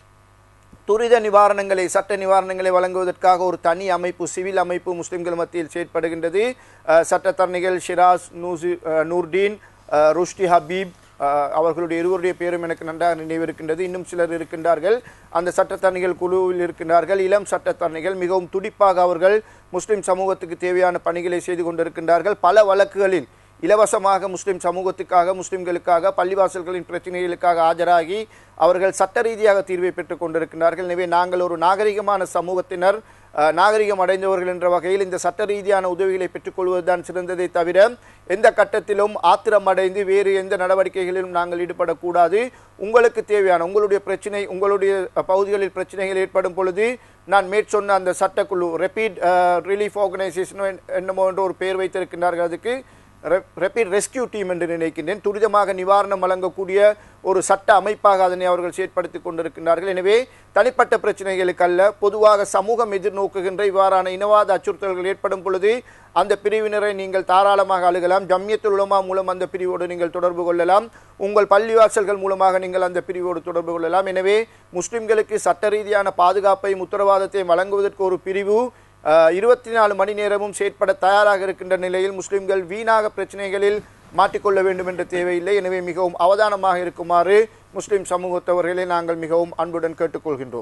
துரித நிவாரணங்களை சட்ட நிவாரணங்களை வழங்குவதற்காக ஒரு தனி அமைப்பு சிவில் அமைப்பு முஸ்லிம்கள் மத்தியில் செயற்படுகின்றது அஹ், சட்டத்தரணிகள் ஷிராஸ் நூசி அஹ், நூர்டீன் அஹ், ருஷ்டி ஹபீப் அஹ், அவர்களுடைய இருவருடைய பேரும் எனக்கு நன்றாக நினைவிருக்கின்றது இன்னும் சிலர் இருக்கின்றார்கள் அந்த சட்டத்தரணிகள் குழுவில் இருக்கின்றார்கள் இளம் சட்டத்தரணிகள் மிகவும் துடிப்பாக அவர்கள் முஸ்லிம் சமூகத்துக்கு தேவையான பணிகளை செய்து கொண்டிருக்கின்றார்கள் பல வழக்குகளில் இலவசமாக முஸ்லிம் சமூகத்துக்காக முஸ்லிம்களுக்காக பள்ளிவாசல்களின் பிரச்சனைகளுக்காக ஆஜராகி அவர்கள் சட்ட ரீதியாக தீர்வை பெற்றுக் கொண்டிருக்கின்றார்கள் எனவே நாங்கள் ஒரு நாகரிகமான சமூகத்தினர் அஹ், நாகரிகம் அடைந்தவர்கள் என்ற வகையில் இந்த சட்ட ரீதியான உதவிகளை பெற்றுக்கொள்வதுதான் சிறந்ததை தவிர எந்த கட்டத்திலும் ஆத்திரம் அடைந்து வேறு எந்த நடவடிக்கைகளிலும் நாங்கள் ஈடுபடக்கூடாது உங்களுக்கு தேவையான உங்களுடைய பிரச்சனை உங்களுடைய அஹ், பகுதிகளில் பிரச்சனைகள் ஏற்படும் பொழுது நான் மேற்சொன்ன அந்த சட்டக்குழு ரெப்பீட் ரிலீஃப் ஆர்கனைசேஷன் என்னமோ என்ற ஒரு பெயர் வைத்திருக்கின்றார்கள் அதுக்கு ரெப்பிட் ரெஸ்கியூ டீம் என்று நினைக்கின்றேன் துரிதமாக நிவாரணம் வழங்கக்கூடிய ஒரு சட்ட அமைப்பாக அதனை அவர்கள் செயற்படுத்திக் கொண்டிருக்கின்றார்கள் எனவே தனிப்பட்ட பிரச்சனைகளுக்கு அல்ல பொதுவாக சமூகம் எதிர்நோக்குகின்ற இவ்வாறான இனவாத அச்சுறுத்தல்கள் ஏற்படும் பொழுது அந்த பிரிவினரை நீங்கள் தாராளமாக அணுகலாம் ஜம்யத்துல் உலமா மூலம் அந்த பிரிவோடு நீங்கள் தொடர்பு கொள்ளலாம் உங்கள் பள்ளிவாசல்கள் மூலமாக நீங்கள் அந்த பிரிவோடு தொடர்பு கொள்ளலாம் எனவே முஸ்லிம்களுக்கு சட்ட ரீதியான பாதுகாப்பையும் உத்தரவாதத்தையும் வழங்குவதற்கு ஒரு பிரிவு இருபத்தி நாலு மணி நேரமும் செயற்பட தயாராக இருக்கின்ற நிலையில் முஸ்லிம்கள் வீணாக பிரச்சனைகளில் மாட்டிக்கொள்ள வேண்டும் என்ற தேவையில்லை எனவே மிகவும் அவதானமாக இருக்குமாறு முஸ்லிம் சமூகத்தவர்களை நாங்கள் மிகவும் அன்புடன் கேட்டுக்கொள்கின்றோம்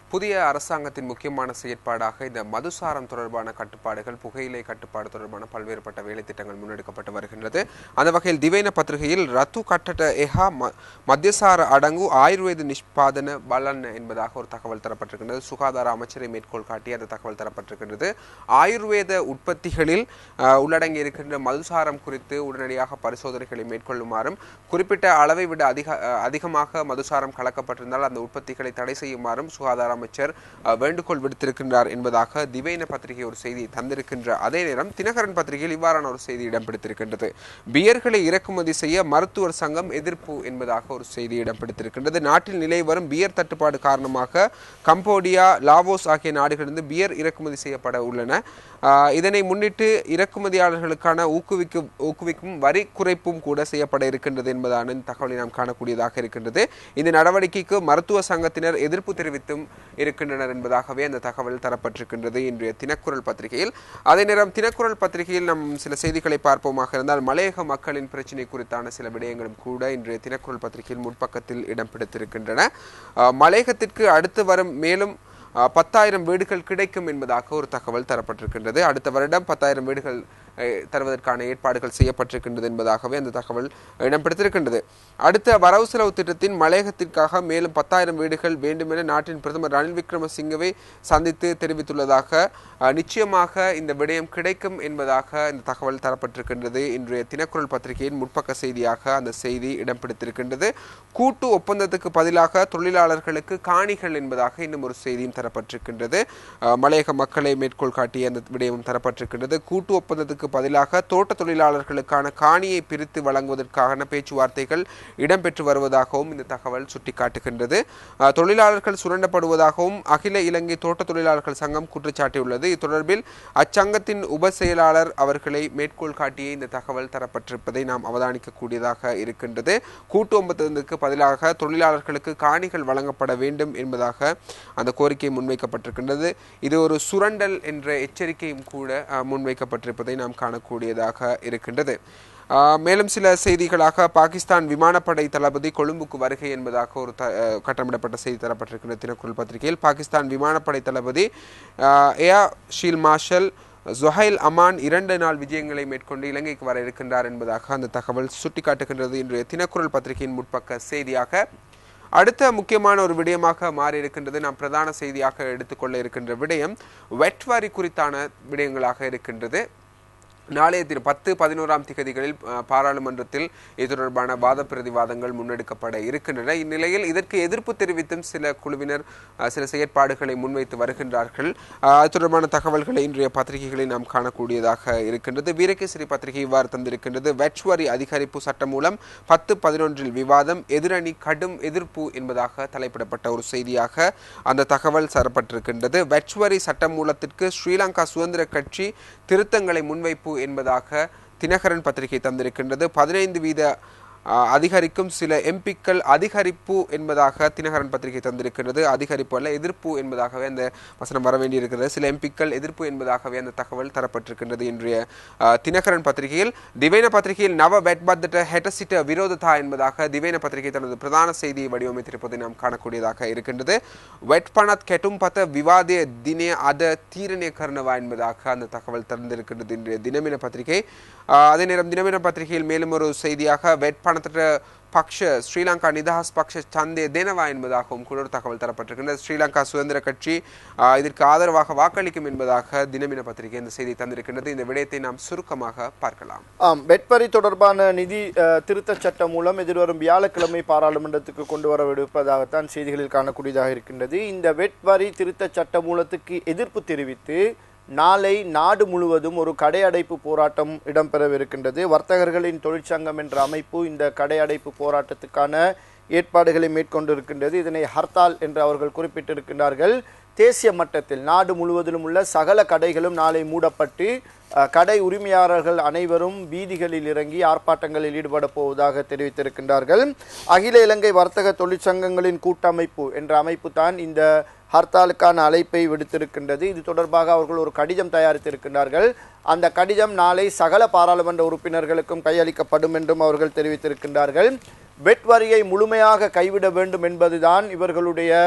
புதிய அரசாங்கத்தின் முக்கியமான செயற்பாடாக இந்த மதுசாரம் தொடர்பான கட்டுப்பாடுகள் புகையிலை கட்டுப்பாடு தொடர்பான பல்வேறுபட்ட வேலை திட்டங்கள் முன்னெடுக்கப்பட்டு வருகின்றது அந்த வகையில் திவைன பத்திரிகையில் ரத்து கட்டட எஹா ம- மத்தியசார அடங்கு ஆயுர்வேத நிஷ்பாதன பலன் என்பதாக ஒரு தகவல் தரப்பட்டிருக்கின்றது சுகாதார அமைச்சரை மேற்கோள் காட்டி அந்த தகவல் தரப்பட்டிருக்கின்றது ஆயுர்வேத உற்பத்திகளில் அஹ், உள்ளடங்கி இருக்கின்ற மதுசாரம் குறித்து உடனடியாக பரிசோதனைகளை மேற்கொள்ளுமாறும் குறிப்பிட்ட அளவை விட அதிக அஹ், அதிகமாக மதுசாரம் கலக்கப்பட்டிருந்தால் அந்த உற்பத்திகளை தடை செய்யுமாறும் சுகாதார அமைச்சர் அஹ், வேண்டுகோள் விடுத்திருக்கின்றார் என்பதாக திவைன பத்திரிகை ஒரு செய்தி தந்திருக்கின்ற அதே நேரம் தினகரன் பத்திரிகையில் இவ்வாறான ஒரு செய்தி இடம் பிடித்திருக்கின்றது பியர்களை இறக்குமதி செய்ய மருத்துவர் சங்கம் எதிர்ப்பு என்பதாக ஒரு செய்தி இடம் பிடித்திருக்கின்றது நாட்டில் நிலை வரும் பியர் தட்டுப்பாடு காரணமாக கம்போடியா லாவோஸ் ஆகிய நாடுகளிலிருந்து பியர் இறக்குமதி செய்யப்பட உள்ளன ஆஹ் இதனை முன்னிட்டு இறக்குமதியாளர்களுக்கான ஊக்குவிக்கும் ஊக்குவிக்கும் வரி குறைப்பும் கூட செய்யப்பட இருக்கின்றது என்பதான இந்த தகவலை நாம் காணக்கூடியதாக இருக்கின்றது இந்த நடவடிக்கைக்கு மருத்துவ சங்கத்தினர் எதிர்ப்பு தெரிவித்தும் இருக்கின்றனர் என்பதாகவே அந்த தகவல் தரப்பட்டிருக்கின்றது இன்றைய தினக்குரல் பத்திரிகையில் அதே நேரம் தினக்குரல் பத்திரிகையில் நம் சில செய்திகளை பார்ப்போமாக இருந்தால் மலையக மக்களின் பிரச்சினை குறித்தான சில விடயங்களும் கூட இன்றைய தினக்குரல் பத்திரிகையில் முற்பக்கத்தில் இடம் பிடித்திருக்கின்றன ஆஹ் மலையகத்திற்கு அடுத்து வரும் மேலும் அஹ், பத்தாயிரம் வீடுகள் கிடைக்கும் என்பதாக ஒரு தகவல் தரப்பட்டிருக்கின்றது அடுத்த வருடம் பத்தாயிரம் வீடுகள் அஹ், தருவதற்கான ஏற்பாடுகள் செய்யப்பட்டிருக்கின்றது என்பதாகவே அந்த தகவல் இடம் பிடித்திருக்கின்றது அடுத்த வரவு செலவு திட்டத்தின் மலையகத்திற்காக மேலும் பத்தாயிரம் வீடுகள் வேண்டுமென நாட்டின் பிரதமர் ரணில் விக்ரமசிங்கவை சந்தித்து தெரிவித்துள்ளதாக அஹ், நிச்சயமாக இந்த விடயம் கிடைக்கும் என்பதாக இந்த தகவல் தரப்பட்டிருக்கின்றது இன்றைய தினக்குரல் பத்திரிகையின் முற்பக்க செய்தியாக அந்த செய்தி இடம் பிடித்திருக்கின்றது கூட்டு ஒப்பந்தத்துக்கு பதிலாக தொழிலாளர்களுக்கு காணிகள் என்பதாக இன்னும் ஒரு செய்தியும் தரப்பட்டிருக்கின்றது அஹ், மலையக மக்களை மேற்கோள் காட்டிய அந்த விடயமும் தரப்பட்டிருக்கின்றது கூட்டு ஒப்பந்தத்துக்கு பதிலாக தோட்ட தொழிலாளர்களுக்கான காணியை பிரித்து வழங்குவதற்கான பேச்சுவார்த்தைகள் இடம்பெற்று வருவதாகவும் இந்த தகவல் சுட்டிக்காட்டுகின்றது அஹ், தொழிலாளர்கள் சுரண்டப்படுவதாகவும் அகில இலங்கை தோட்ட தொழிலாளர்கள் சங்கம் குற்றச்சாட்டியுள்ளது இது தொடர்பில் அச்சங்கத்தின் உப செயலாளர் அவர்களை மேற்கோள் காட்டிய இந்த தகவல் தரப்பட்டிருப்பதை நாம் அவதானிக்கக்கூடியதாக இருக்கின்றது கூட்டு ஒப்பந்தத்துக்கு பதிலாக தொழிலாளர்களுக்கு காணிகள் வழங்கப்பட வேண்டும் என்பதாக அந்த கோரிக்கை முன்வைக்கப்பட்டிருக்கின்றது இது ஒரு சுரண்டல் என்ற எச்சரிக்கையும் கூட அஹ், முன்வைக்கப்பட்டிருப்பதை நாம் காணக்கூடியதாக இருக்கின்றது ஆஹ் மேலும் சில செய்திகளாக பாகிஸ்தான் விமானப்படை தளபதி கொழும்புக்கு வருகை என்பதாக ஒரு த அஹ் கட்டமிடப்பட்ட செய்தி தரப்பட்டிருக்கின்ற தினக்குரல் பத்திரிகையில் பாகிஸ்தான் விமானப்படை தளபதி ஆஹ் ஏர் ஷீல் மார்ஷல் ஜொஹைல் அமான் இரண்டு நாள் விஜயங்களை மேற்கொண்டு இலங்கைக்கு வர இருக்கின்றார் என்பதாக அந்த தகவல் சுட்டிக்காட்டுகின்றது இன்றைய தினக்குரல் பத்திரிகையின் முற்பக்க செய்தியாக அடுத்த முக்கியமான ஒரு விடயமாக மாறி இருக்கின்றது நாம் பிரதான செய்தியாக எடுத்துக்கொள்ள இருக்கின்ற விடயம் வெட் வரி குறித்தான விடயங்களாக இருக்கின்றது நாளைய தினம் பத்து பதினோராம் திகதிகளில் அஹ், பாராளுமன்றத்தில் இது தொடர்பான வாத பிரதிவாதங்கள் முன்னெடுக்கப்பட இருக்கின்றன இந்நிலையில் இதற்கு எதிர்ப்பு தெரிவித்தும் சில குழுவினர் அஹ், சில செயற்பாடுகளை முன்வைத்து வருகின்றார்கள் அஹ், அது தொடர்பான தகவல்களை இன்றைய பத்திரிகைகளில் நாம் காணக்கூடியதாக இருக்கின்றது வீரகேசரி பத்திரிகை இவ்வாறு தந்திருக்கின்றது வெட் வரி அதிகரிப்பு சட்டம் மூலம் பத்து பதினொன்றில் விவாதம் எதிரணி கடும் எதிர்ப்பு என்பதாக தலைப்பிடப்பட்ட ஒரு செய்தியாக அந்த தகவல் தரப்பட்டிருக்கின்றது வெட் வரி சட்ட மூலத்திற்கு ஸ்ரீலங்கா சுதந்திர கட்சி திருத்தங்களை முன்வைப்பு என்பதாக தினகரன் பத்திரிகை தந்திருக்கின்றது பதினைந்து வீத ஆ, அதிகரிக்கும் சில எம்பிக்கள் அதிகரிப்பு என்பதாக தினகரன் பத்திரிகை தந்திருக்கிறது அதிகரிப்பு அல்ல எதிர்ப்பு என்பதாகவே அந்த வசனம் வர வேண்டியிருக்கிறது சில எம்பிக்கள் எதிர்ப்பு என்பதாகவே அந்த தகவல் தரப்பட்டிருக்கின்றது இன்றைய ஆ, தினகரன் பத்திரிகையில் திவேன பத்திரிகையில் நவ வெட்பத்த ஹெட்டசிட்ட விரோததா என்பதாக திவேன பத்திரிகை தனது பிரதான செய்தியை வடிவமைத்திருப்பதை நாம் காணக்கூடியதாக இருக்கின்றது வெட்பணத் கெட்டும் பத்த விவாதே தினே அத தீரனே கர்ணவா என்பதாக அந்த தகவல் தந்திருக்கின்றது இன்றைய தினமின பத்திரிகை ஆஹ் அதே நேரம் தினமின பத்திரிகையில் மேலும் ஒரு செய்தியாக வெட்பணத்திட்ட பக்ஷ ஸ்ரீலங்கா நிதாஸ் பக்ஷ சந்தே தேனவா என்பதாகவும் கூட ஒரு தகவல் தரப்பட்டிருக்கின்றது ஸ்ரீலங்கா சுதந்திர கட்சி ஆஹ் இதற்கு ஆதரவாக வாக்களிக்கும் என்பதாக தினமின பத்திரிகை இந்த செய்தி தந்திருக்கின்றது இந்த விடயத்தை நாம் சுருக்கமாக பார்க்கலாம் ஆம் வெட்வரி தொடர்பான நிதி அஹ், திருத்தச் சட்டம் மூலம் எதிர்வரும் வியாழக்கிழமை பாராளுமன்றத்துக்கு கொண்டு வரவிருப்பதாகத்தான் செய்திகளில் காணக்கூடியதாக இருக்கின்றது இந்த வெட்வரி திருத்தச் சட்ட மூலத்துக்கு எதிர்ப்பு தெரிவித்து நாளை நாடு முழுவதும் ஒரு கடையடைப்பு போராட்டம் இடம்பெறவிருக்கின்றது வர்த்தகர்களின் தொழிற்சங்கம் என்ற அமைப்பு இந்த கடையடைப்பு போராட்டத்துக்கான ஏற்பாடுகளை மேற்கொண்டிருக்கின்றது இதனை ஹர்த்தால் என்று அவர்கள் குறிப்பிட்டிருக்கின்றார்கள் தேசிய மட்டத்தில் நாடு முழுவதிலும் உள்ள சகல கடைகளும் நாளை மூடப்பட்டு அஹ், கடை உரிமையாளர்கள் அனைவரும் வீதிகளில் இறங்கி ஆர்ப்பாட்டங்களில் ஈடுபட போவதாக தெரிவித்திருக்கின்றார்கள் அகில இலங்கை வர்த்தக தொழிற்சங்கங்களின் கூட்டமைப்பு என்ற அமைப்பு தான் இந்த ஹர்த்தாலுக்கான அழைப்பை விடுத்திருக்கின்றது இது தொடர்பாக அவர்கள் ஒரு கடிதம் தயாரித்திருக்கின்றார்கள் அந்த கடிதம் நாளை சகல பாராளுமன்ற உறுப்பினர்களுக்கும் கையளிக்கப்படும் என்றும் அவர்கள் தெரிவித்திருக்கின்றார்கள் வெட் வரியை முழுமையாக கைவிட வேண்டும் என்பதுதான் இவர்களுடைய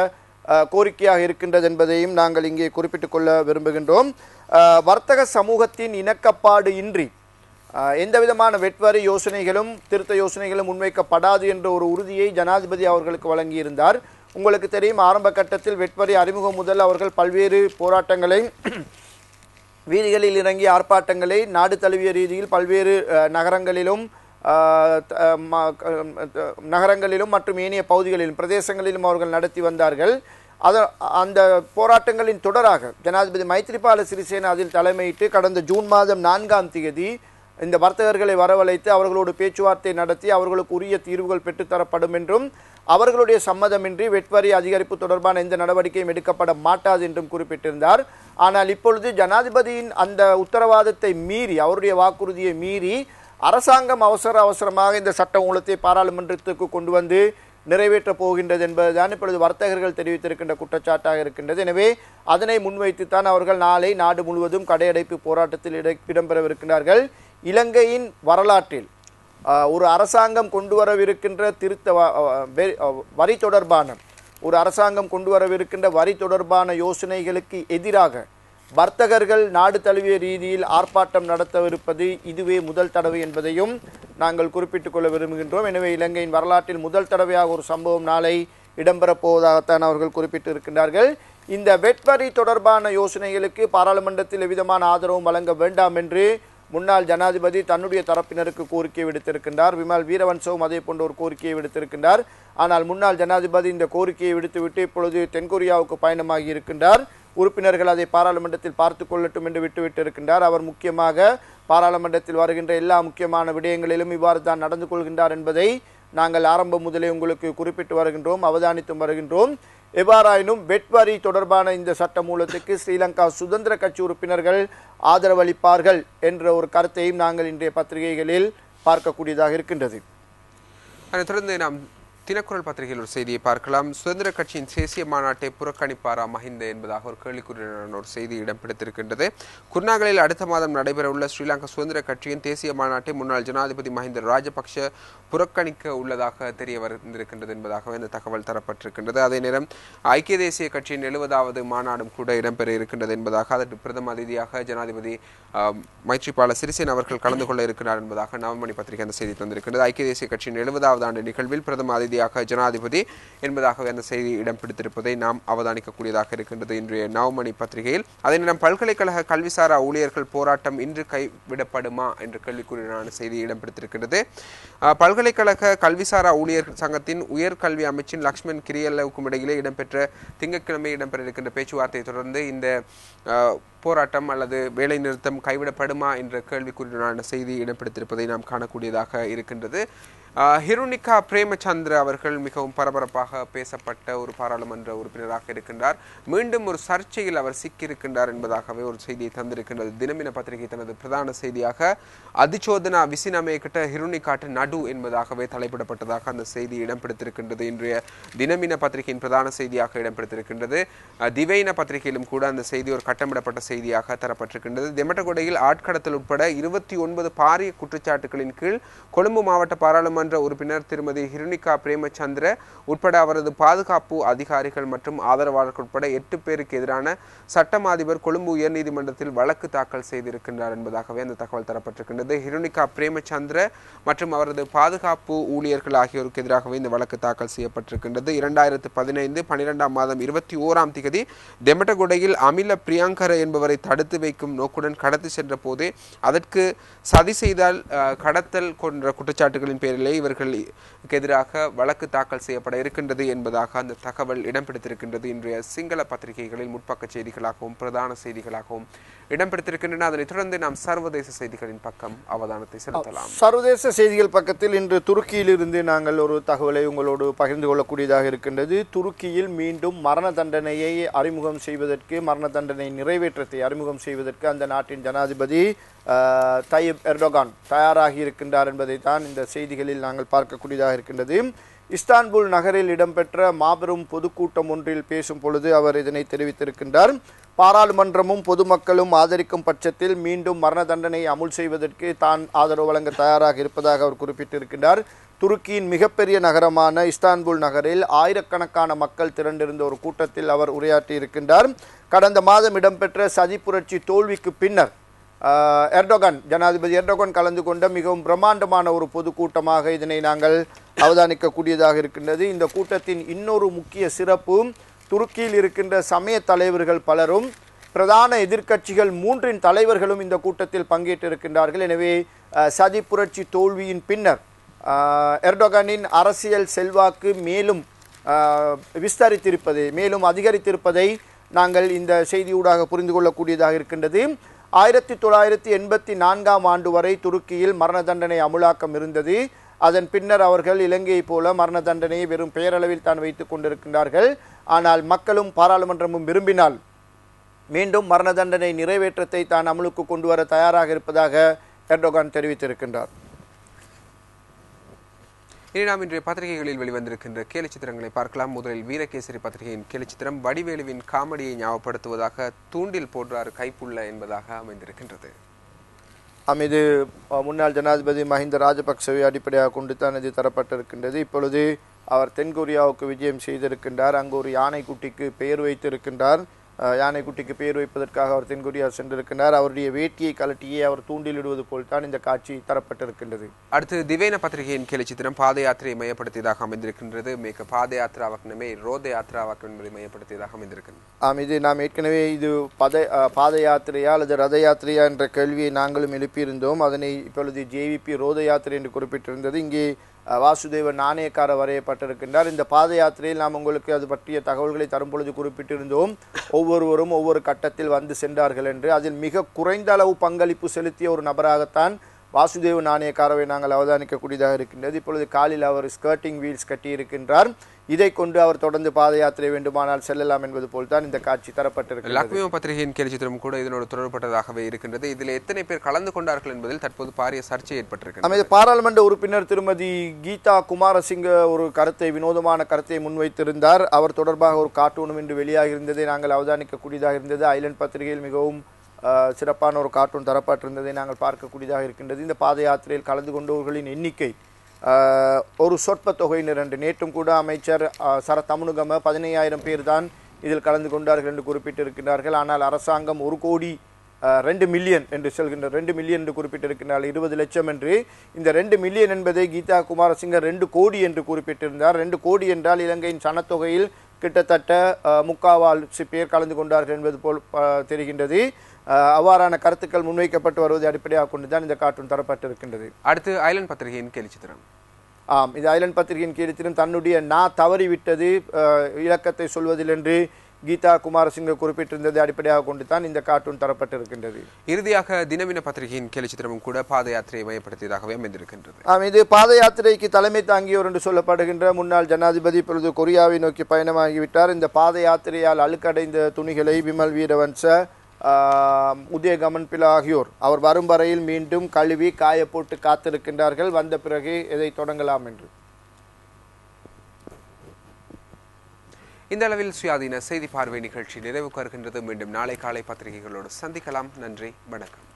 அஹ், கோரிக்கையாக இருக்கின்றது என்பதையும் நாங்கள் இங்கே குறிப்பிட்டுக் கொள்ள விரும்புகின்றோம் அஹ், வர்த்தக சமூகத்தின் இணக்கப்பாடு இன்றி அஹ், எந்த விதமான வெட்வரி யோசனைகளும் திருத்த யோசனைகளும் முன்வைக்கப்படாது என்ற ஒரு உறுதியை ஜனாதிபதி அவர்களுக்கு வழங்கியிருந்தார் உங்களுக்கு தெரியும் ஆரம்ப கட்டத்தில் வெட்வரி அறிமுகம் முதல் அவர்கள் பல்வேறு போராட்டங்களை வீதிகளில் இறங்கி ஆர்ப்பாட்டங்களை நாடு தழுவிய ரீதியில் பல்வேறு அஹ், நகரங்களிலும் அஹ், த- அஹ், ம- அஹ், நகரங்களிலும் மற்றும் ஏனைய பகுதிகளிலும் பிரதேசங்களிலும் அவர்கள் நடத்தி வந்தார்கள் அத அந்த போராட்டங்களின் தொடராக ஜனாதிபதி மைத்ரிபால சிறிசேன அதில் தலைமையிட்டு கடந்த ஜூன் மாதம் நான்காம் தேதி இந்த வர்த்தகர்களை வரவழைத்து அவர்களோடு பேச்சுவார்த்தை நடத்தி அவர்களுக்கு உரிய தீர்வுகள் பெற்றுத்தரப்படும் என்றும் அவர்களுடைய சம்மதமின்றி வெட்வரி அதிகரிப்பு தொடர்பான எந்த நடவடிக்கையும் எடுக்கப்பட மாட்டாது என்றும் குறிப்பிட்டிருந்தார் ஆனால் இப்பொழுது ஜனாதிபதியின் அந்த உத்தரவாதத்தை மீறி அவருடைய வாக்குறுதியை மீறி அரசாங்கம் அவசர அவசரமாக இந்த சட்ட மூலத்தை பாராளுமன்றத்துக்கு கொண்டு வந்து நிறைவேற்றப் போகின்றது என்பதுதான் இப்பொழுது வர்த்தகர்கள் தெரிவித்திருக்கின்ற குற்றச்சாட்டாக இருக்கின்றது எனவே அதனை முன்வைத்துத்தான் அவர்கள் நாளை நாடு முழுவதும் கடையடைப்பு போராட்டத்தில் இட- இடம்பெறவிருக்கிறார்கள் இலங்கையின் வரலாற்றில் ஆஹ், ஒரு அரசாங்கம் கொண்டு வரவிருக்கின்ற திருத்த வ- அஹ், வெ- அஹ், வரி தொடர்பான ஒரு அரசாங்கம் கொண்டு வரவிருக்கின்ற வரி தொடர்பான யோசனைகளுக்கு எதிராக வர்த்தகர்கள் நாடு தழுவிய ரீதியில் ஆர்ப்பாட்டம் நடத்தவிருப்பது இதுவே முதல் தடவை என்பதையும் நாங்கள் குறிப்பிட்டுக் கொள்ள விரும்புகின்றோம் எனவே இலங்கையின் வரலாற்றில் முதல் தடவையாக ஒரு சம்பவம் நாளை இடம்பெறப் போவதாகத்தான் அவர்கள் குறிப்பிட்டு இருக்கின்றார்கள் இந்த வெட்வரி தொடர்பான யோசனைகளுக்கு பாராளுமன்றத்தில் எவ்விதமான ஆதரவும் வழங்க வேண்டாம் என்று முன்னாள் ஜனாதிபதி தன்னுடைய தரப்பினருக்கு கோரிக்கை விடுத்திருக்கின்றார் விமல் வீரவன்சவும் அதே போன்ற ஒரு கோரிக்கையை விடுத்திருக்கின்றார் ஆனால் முன்னாள் ஜனாதிபதி இந்த கோரிக்கையை விடுத்துவிட்டு இப்பொழுது தென்கொரியாவுக்கு பயணமாகி இருக்கின்றார் உறுப்பினர்கள் அதை பாராளுமன்றத்தில் பார்த்து கொள்ளட்டும் என்று விட்டுவிட்டு இருக்கின்றார் அவர் முக்கியமாக பாராளுமன்றத்தில் வருகின்ற எல்லா முக்கியமான விடயங்களிலும் இவ்வாறு தான் நடந்து கொள்கின்றார் என்பதை நாங்கள் ஆரம்பம் முதலே உங்களுக்கு குறிப்பிட்டு வருகின்றோம் அவதானித்தும் வருகின்றோம் எவ்வாறாயினும் வெட்வரி தொடர்பான இந்த சட்ட மூலத்துக்கு ஸ்ரீலங்கா சுதந்திர கட்சி உறுப்பினர்கள் ஆதரவளிப்பார்கள் என்ற ஒரு கருத்தையும் நாங்கள் இன்றைய பத்திரிகைகளில் பார்க்கக்கூடியதாக இருக்கின்றது அதனைத் தொடர்ந்து நாம் தினக்குரல் பத்திரிகையில் ஒரு செய்தியை பார்க்கலாம் சுதந்திர கட்சியின் தேசிய மாநாட்டை புறக்கணிப்பாரா மஹிந்த என்பதாக ஒரு கேள்விக்குறியான ஒரு செய்தி இடம் பிடித்திருக்கின்றது குர்நாகலில் அடுத்த மாதம் நடைபெறவுள்ள ஸ்ரீலங்கா சுதந்திர கட்சியின் தேசிய மாநாட்டை முன்னாள் ஜனாதிபதி மஹிந்த ராஜபக்ஷ புறக்கணிக்க உள்ளதாக தெரிய வந்திருக்கின்றது என்பதாகவே இந்த தகவல் தரப்பட்டிருக்கின்றது அதே நேரம் ஐக்கிய தேசிய கட்சியின் எழுபதாவது மாநாடும் கூட இடம்பெற இருக்கின்றது என்பதாக அதற்கு பிரதம அதிதியாக ஜனாதிபதி ஆஹ், மைத்ரிபால சிறிசேன அவர்கள் கலந்து கொள்ள இருக்கிறார் என்பதாக நவமணி பத்திரிகை அந்த செய்தி தந்திருக்கின்றது ஐக்கிய தேசிய கட்சியின் எழுபதாவது ஆண்டு நிகழ்வில் பிரதம அதிதியாக ஜனாதிபதி என்பதாகவே அந்த செய்தி இடம் பிடித்திருப்பதை நாம் அவதானிக்கக்கூடியதாக இருக்கின்றது இன்றைய நவமணி பத்திரிகையில் அதே நேரம் பல்கலைக்கழக கல்விசாரா ஊழியர்கள் போராட்டம் இன்று கைவிடப்படுமா என்ற கேள்விக்குறியான செய்தி இடம் பிடித்திருக்கின்றது ஆஹ், பல்கலைக்கழக கல்விசாரா ஊழியர் சங்கத்தின் உயர்கல்வி அமைச்சின் லக்ஷ்மண் கிரியல்லவுக்கும் இடையிலே இடம்பெற்ற திங்கட்கிழமை இடம்பெற இருக்கின்ற பேச்சுவார்த்தையை தொடர்ந்து இந்த ஆஹ், போராட்டம் அல்லது வேலை நிறுத்தம் கைவிடப்படுமா என்ற கேள்விக்குறியான செய்தி இடம்பெடுத்திருப்பதை நாம் காணக்கூடியதாக இருக்கின்றது ஆஹ், ஹிருனிகா பிரேமச்சந்திர அவர்கள் மிகவும் பரபரப்பாக பேசப்பட்ட ஒரு பாராளுமன்ற உறுப்பினராக இருக்கின்றார் மீண்டும் ஒரு சர்ச்சையில் அவர் சிக்கியிருக்கின்றார் என்பதாகவே ஒரு செய்தியை தந்திருக்கின்றது தினமின பத்திரிகை தனது பிரதான செய்தியாக அதிச்சோதனா விசினமே கிட்ட ஹிருனிகாட்டு நடு என்பதாகவே தலைப்பிடப்பட்டதாக அந்த செய்தி இடம் பிடித்திருக்கின்றது இன்றைய தினமின பத்திரிகையின் பிரதான செய்தியாக இடம் பிடித்திருக்கின்றது அஹ், திவைன பத்திரிகையிலும் கூட அந்த செய்தி ஒரு கட்டமிடப்பட்ட செய்தியாக தரப்பட்டிருக்கின்றது தெமட்டகொடையில் ஆட்கடத்தல் உட்பட இருபத்தி ஒன்பது பாரிய குற்றச்சாட்டுகளின் கீழ் கொழும்பு மாவட்ட பாராளுமன்ற உறுப்பினர் திருமதி ஹிருனிகா பிரேமச்சந்திர உட்பட அவரது பாதுகாப்பு அதிகாரிகள் மற்றும் ஆதரவாளர்கள் உட்பட எட்டு பேருக்கு எதிரான சட்டம் அதிபர் கொழும்பு உயர்நீதிமன்றத்தில் வழக்கு தாக்கல் செய்திருக்கின்றார் என்பதாகவே அந்த தகவல் தரப்பட்டிருக்கின்றது ஹிருனிகா பிரேமச்சந்திர மற்றும் அவரது பாதுகாப்பு ஊழியர்கள் ஆகியோருக்கு எதிராகவே இந்த வழக்கு தாக்கல் செய்யப்பட்டிருக்கின்றது இரண்டாயிரத்து பதினைந்து பன்னிரெண்டாம் மாதம் இருபத்தி ஓராம் திகதி தெமட்டகுடையில் அமில பிரியங்கர என்பவரை தடுத்து வைக்கும் நோக்குடன் கடத்தி சென்ற போதே அதற்கு சதி செய்தால் அஹ், கடத்தல் கொன்ற குற்றச்சாட்டுகளின் பேரிலே இவர்களுக்கு எதிராக வழக்கு தாக்கல் செய்யப்பட இருக்கின்றது என்பதாக அந்த தகவல் இடம் பிடித்திருக்கின்றது இன்றைய சிங்கள பத்திரிகைகளில் முற்பக்க செய்திகளாகவும் பிரதான செய்திகளாகவும் இடம் பிடித்திருக்கின்றன அதனைத் தொடர்ந்து நாம் சர்வதேச செய்திகளின் பக்கம் அவதானத்தை செலுத்தலாம் சர்வதேச செய்திகள் பக்கத்தில் இன்று துருக்கியிலிருந்து நாங்கள் ஒரு தகவலை உங்களோடு பகிர்ந்து கொள்ளக்கூடியதாக இருக்கின்றது துருக்கியில் மீண்டும் மரண தண்டனையை அறிமுகம் செய்வதற்கு மரண தண்டனை நிறைவேற்றத்தை அறிமுகம் செய்வதற்கு அந்த நாட்டின் ஜனாதிபதி அஹ், தய்யிப் எர்டோகான் தயாராகி இருக்கின்றார் என்பதை தான் இந்த செய்திகளில் நாங்கள் பார்க்கக்கூடியதாக இருக்கின்றது இஸ்தான்புல் நகரில் இடம்பெற்ற மாபெரும் பொதுக்கூட்டம் ஒன்றில் பேசும் பொழுது அவர் இதனை தெரிவித்திருக்கின்றார் பாராளுமன்றமும் பொதுமக்களும் ஆதரிக்கும் பட்சத்தில் மீண்டும் மரண தண்டனை அமுல் செய்வதற்கு தான் ஆதரவு வழங்க தயாராக இருப்பதாக அவர் குறிப்பிட்டிருக்கின்றார் துருக்கியின் மிகப்பெரிய நகரமான இஸ்தான்புல் நகரில் ஆயிரக்கணக்கான மக்கள் திரண்டிருந்த ஒரு கூட்டத்தில் அவர் உரையாற்றி இருக்கின்றார் கடந்த மாதம் இடம்பெற்ற சதி புரட்சி தோல்விக்கு பின்னர் ஆஹ், எர்டோகன் ஜனாதிபதி எர்டோகன் கலந்து கொண்ட மிகவும் பிரம்மாண்டமான ஒரு பொதுக்கூட்டமாக இதனை நாங்கள் அவதானிக்கக்கூடியதாக இருக்கின்றது இந்த கூட்டத்தின் இன்னொரு முக்கிய சிறப்பு துருக்கியில் இருக்கின்ற சமய தலைவர்கள் பலரும் பிரதான எதிர்க்கட்சிகள் மூன்றின் தலைவர்களும் இந்த கூட்டத்தில் பங்கேற்றிருக்கின்றார்கள் எனவே அஹ், சதி புரட்சி தோல்வியின் பின்னர் அஹ், எர்டோகனின் அரசியல் செல்வாக்கு மேலும் அஹ், விஸ்தரித்திருப்பதை மேலும் அதிகரித்திருப்பதை நாங்கள் இந்த செய்தியூடாக புரிந்து கொள்ளக்கூடியதாக இருக்கின்றது ஆயிரத்தி தொள்ளாயிரத்தி எண்பத்தி நான்காம் ஆண்டு வரை துருக்கியில் மரண தண்டனை அமுலாக்கம் இருந்தது அதன் பின்னர் அவர்கள் இலங்கையைப் போல மரண தண்டனையை வெறும் பெயரளவில் தான் வைத்துக் கொண்டிருக்கின்றார்கள் ஆனால் மக்களும் பாராளுமன்றமும் விரும்பினால் மீண்டும் மரண தண்டனை நிறைவேற்றத்தை தான் அமலுக்கு கொண்டு வர தயாராக இருப்பதாக எர்டோகான் தெரிவித்திருக்கின்றார் இனி நாம் இன்றைய பத்திரிகைகளில் வெளிவந்திருக்கின்ற கேலி சித்திரங்களை பார்க்கலாம் முதலில் வீரகேசரி பத்திரிகையின் கேலி சித்திரம் வடிவேலுவின் காமெடியை ஞாபகப்படுத்துவதாக தூண்டில் போடுறார் கைப்புள்ள என்பதாக அமைந்திருக்கின்றது ஆம் இது அஹ், முன்னாள் ஜனாதிபதி மஹிந்த ராஜபக்சவை அடிப்படையாக கொண்டு தான் இது தரப்பட்டிருக்கின்றது இப்பொழுது அவர் தென்கொரியாவுக்கு விஜயம் செய்திருக்கின்றார் அங்கு ஒரு யானைக்குட்டிக்கு பெயர் வைத்திருக்கின்றார் அஹ், யானைக்குட்டிக்கு பெயர் வைப்பதற்காக அவர் தென்கொரியா சென்றிருக்கின்றார் அவருடைய வேட்டியை கலட்டியே அவர் தூண்டிலிடுவது போல் தான் இந்த காட்சி தரப்பட்டிருக்கின்றது அடுத்து திவேன பத்திரிகையின் கேலி சித்திரம் பாத யாத்திரையை மையப்படுத்தியதாக அமைந்திருக்கின்றது மேற்கு பாத யாத்திராவாக்கணுமே ரோத யாத்திராவாக்கம் என்பதை மையப்படுத்தியதாக அமைந்திருக்கின்றது ஆம் இது நாம் ஏற்கனவே இது பத அஹ், பாத யாத்திரையா அல்லது ரத யாத்திரையா என்ற கேள்வியை நாங்களும் எழுப்பியிருந்தோம் அதனை இப்பொழுது ஜேவிபி ரோத யாத்திரை என்று குறிப்பிட்டிருந்தது இங்கே அஹ், வாசுதேவ நாணயக்கார வரையப்பட்டிருக்கின்றார் இந்த பாத யாத்திரையில் நாம் உங்களுக்கு அது பற்றிய தகவல்களை தரும் பொழுது குறிப்பிட்டிருந்தோம் ஒவ்வொருவரும் ஒவ்வொரு கட்டத்தில் வந்து சென்றார்கள் என்று அதில் மிக குறைந்த அளவு பங்களிப்பு செலுத்திய ஒரு நபராகத்தான் வாசுதேவ நாணயக்காரவை நாங்கள் அவதானிக்கக்கூடியதாக இருக்கின்றது இப்பொழுது காலில் அவர் ஸ்கர்ட்டிங் வீல்ஸ் கட்டியிருக்கின்றார் இதை கொண்டு அவர் தொடர்ந்து பாத யாத்திரை வேண்டுமானால் செல்லலாம் என்பது போல் தான் இந்த காட்சி தரப்பட்டிருக்கிறது லக்ஷ்மி பத்திரிகையின் கேலி சித்திரம் கூட இதனோடு தொடர்பட்டதாகவே இருக்கின்றது இதில் எத்தனை பேர் கலந்து கொண்டார்கள் என்பதில் தற்போது பாரிய சர்ச்சை ஏற்பட்டிருக்கிறது நமது பாராளுமன்ற உறுப்பினர் திருமதி கீதா குமாரசிங்க ஒரு கருத்தை வினோதமான கருத்தை முன்வைத்திருந்தார் அவர் தொடர்பாக ஒரு கார்ட்டூனும் இன்று வெளியாகி இருந்ததை நாங்கள் அவதானிக்கக்கூடியதாக இருந்தது ஐலண்ட் பத்திரிகையில் மிகவும் அஹ், சிறப்பான ஒரு கார்ட்டூன் தரப்பட்டிருந்ததை நாங்கள் பார்க்கக்கூடியதாக இருக்கின்றது இந்த பாத யாத்திரையில் கலந்து கொண்டவர்களின் எண்ணிக்கை அஹ், ஒரு சொற்ப தொகையினர் என்று நேற்றும் கூட அமைச்சர் அஹ், சர தமுனுகம பதினையாயிரம் பேர் தான் இதில் கலந்து கொண்டார்கள் என்று குறிப்பிட்டிருக்கிறார்கள் ஆனால் அரசாங்கம் ஒரு கோடி அஹ், ரெண்டு மில்லியன் என்று சொல்கின்ற ரெண்டு மில்லியன் என்று குறிப்பிட்டிருக்கிறார் இருபது லட்சம் என்று இந்த ரெண்டு மில்லியன் என்பதை கீதா குமாரசிங்க ரெண்டு கோடி என்று குறிப்பிட்டிருந்தார் ரெண்டு கோடி என்றால் இலங்கையின் சனத்தொகையில் கிட்டத்தட்ட அஹ், முக்காவால் சி- பேர் கலந்து கொண்டார்கள் என்பது போல் அஹ், தெரிகின்றது அஹ், அவ்வாறான கருத்துக்கள் முன்வைக்கப்பட்டு வருவதை அடிப்படையாக கொண்டுதான் இந்த கார்ட்டூன் தரப்பட்டிருக்கின்றது அடுத்து ஐலண்ட் பத்திரிகையின் கேலி சித்திரம் ஆம் இது ஐலண்ட் பத்திரிகையின் கீழத்திலும் தன்னுடைய நான் தவறிவிட்டது அஹ், இலக்கத்தை சொல்வதில் என்று கீதா குமாரசிங்க குறிப்பிட்டிருந்ததை அடிப்படையாக கொண்டு தான் இந்த கார்ட்டூன் தரப்பட்டிருக்கின்றது இறுதியாக தினமின பத்திரிகையின் கேலி சித்திரமும் கூட பாத யாத்திரையை மையப்படுத்தியதாகவே அமைந்திருக்கின்றது ஆம் இது பாத யாத்திரைக்கு தலைமை தாங்கியோர் என்று சொல்லப்படுகின்ற முன்னாள் ஜனாதிபதி இப்பொழுது கொரியாவை நோக்கி பயணமாகிவிட்டார் இந்த பாத யாத்திரையால் அழுக்கடைந்த துணிகளை விமல் வீரவன்ச ஆம், உதயகமன் பில ஆகியோர் அவர் வரும் வரையில் மீண்டும் கழுவி காய போட்டு காத்திருக்கின்றார்கள் வந்த பிறகு எதை தொடங்கலாம் என்று இந்த அளவில் சுயாதீன செய்தி பார்வை நிகழ்ச்சி நிறைவுக்கு வருகின்றது மீண்டும் நாளை காலை பத்திரிகைகளோடு சந்திக்கலாம் நன்றி வணக்கம்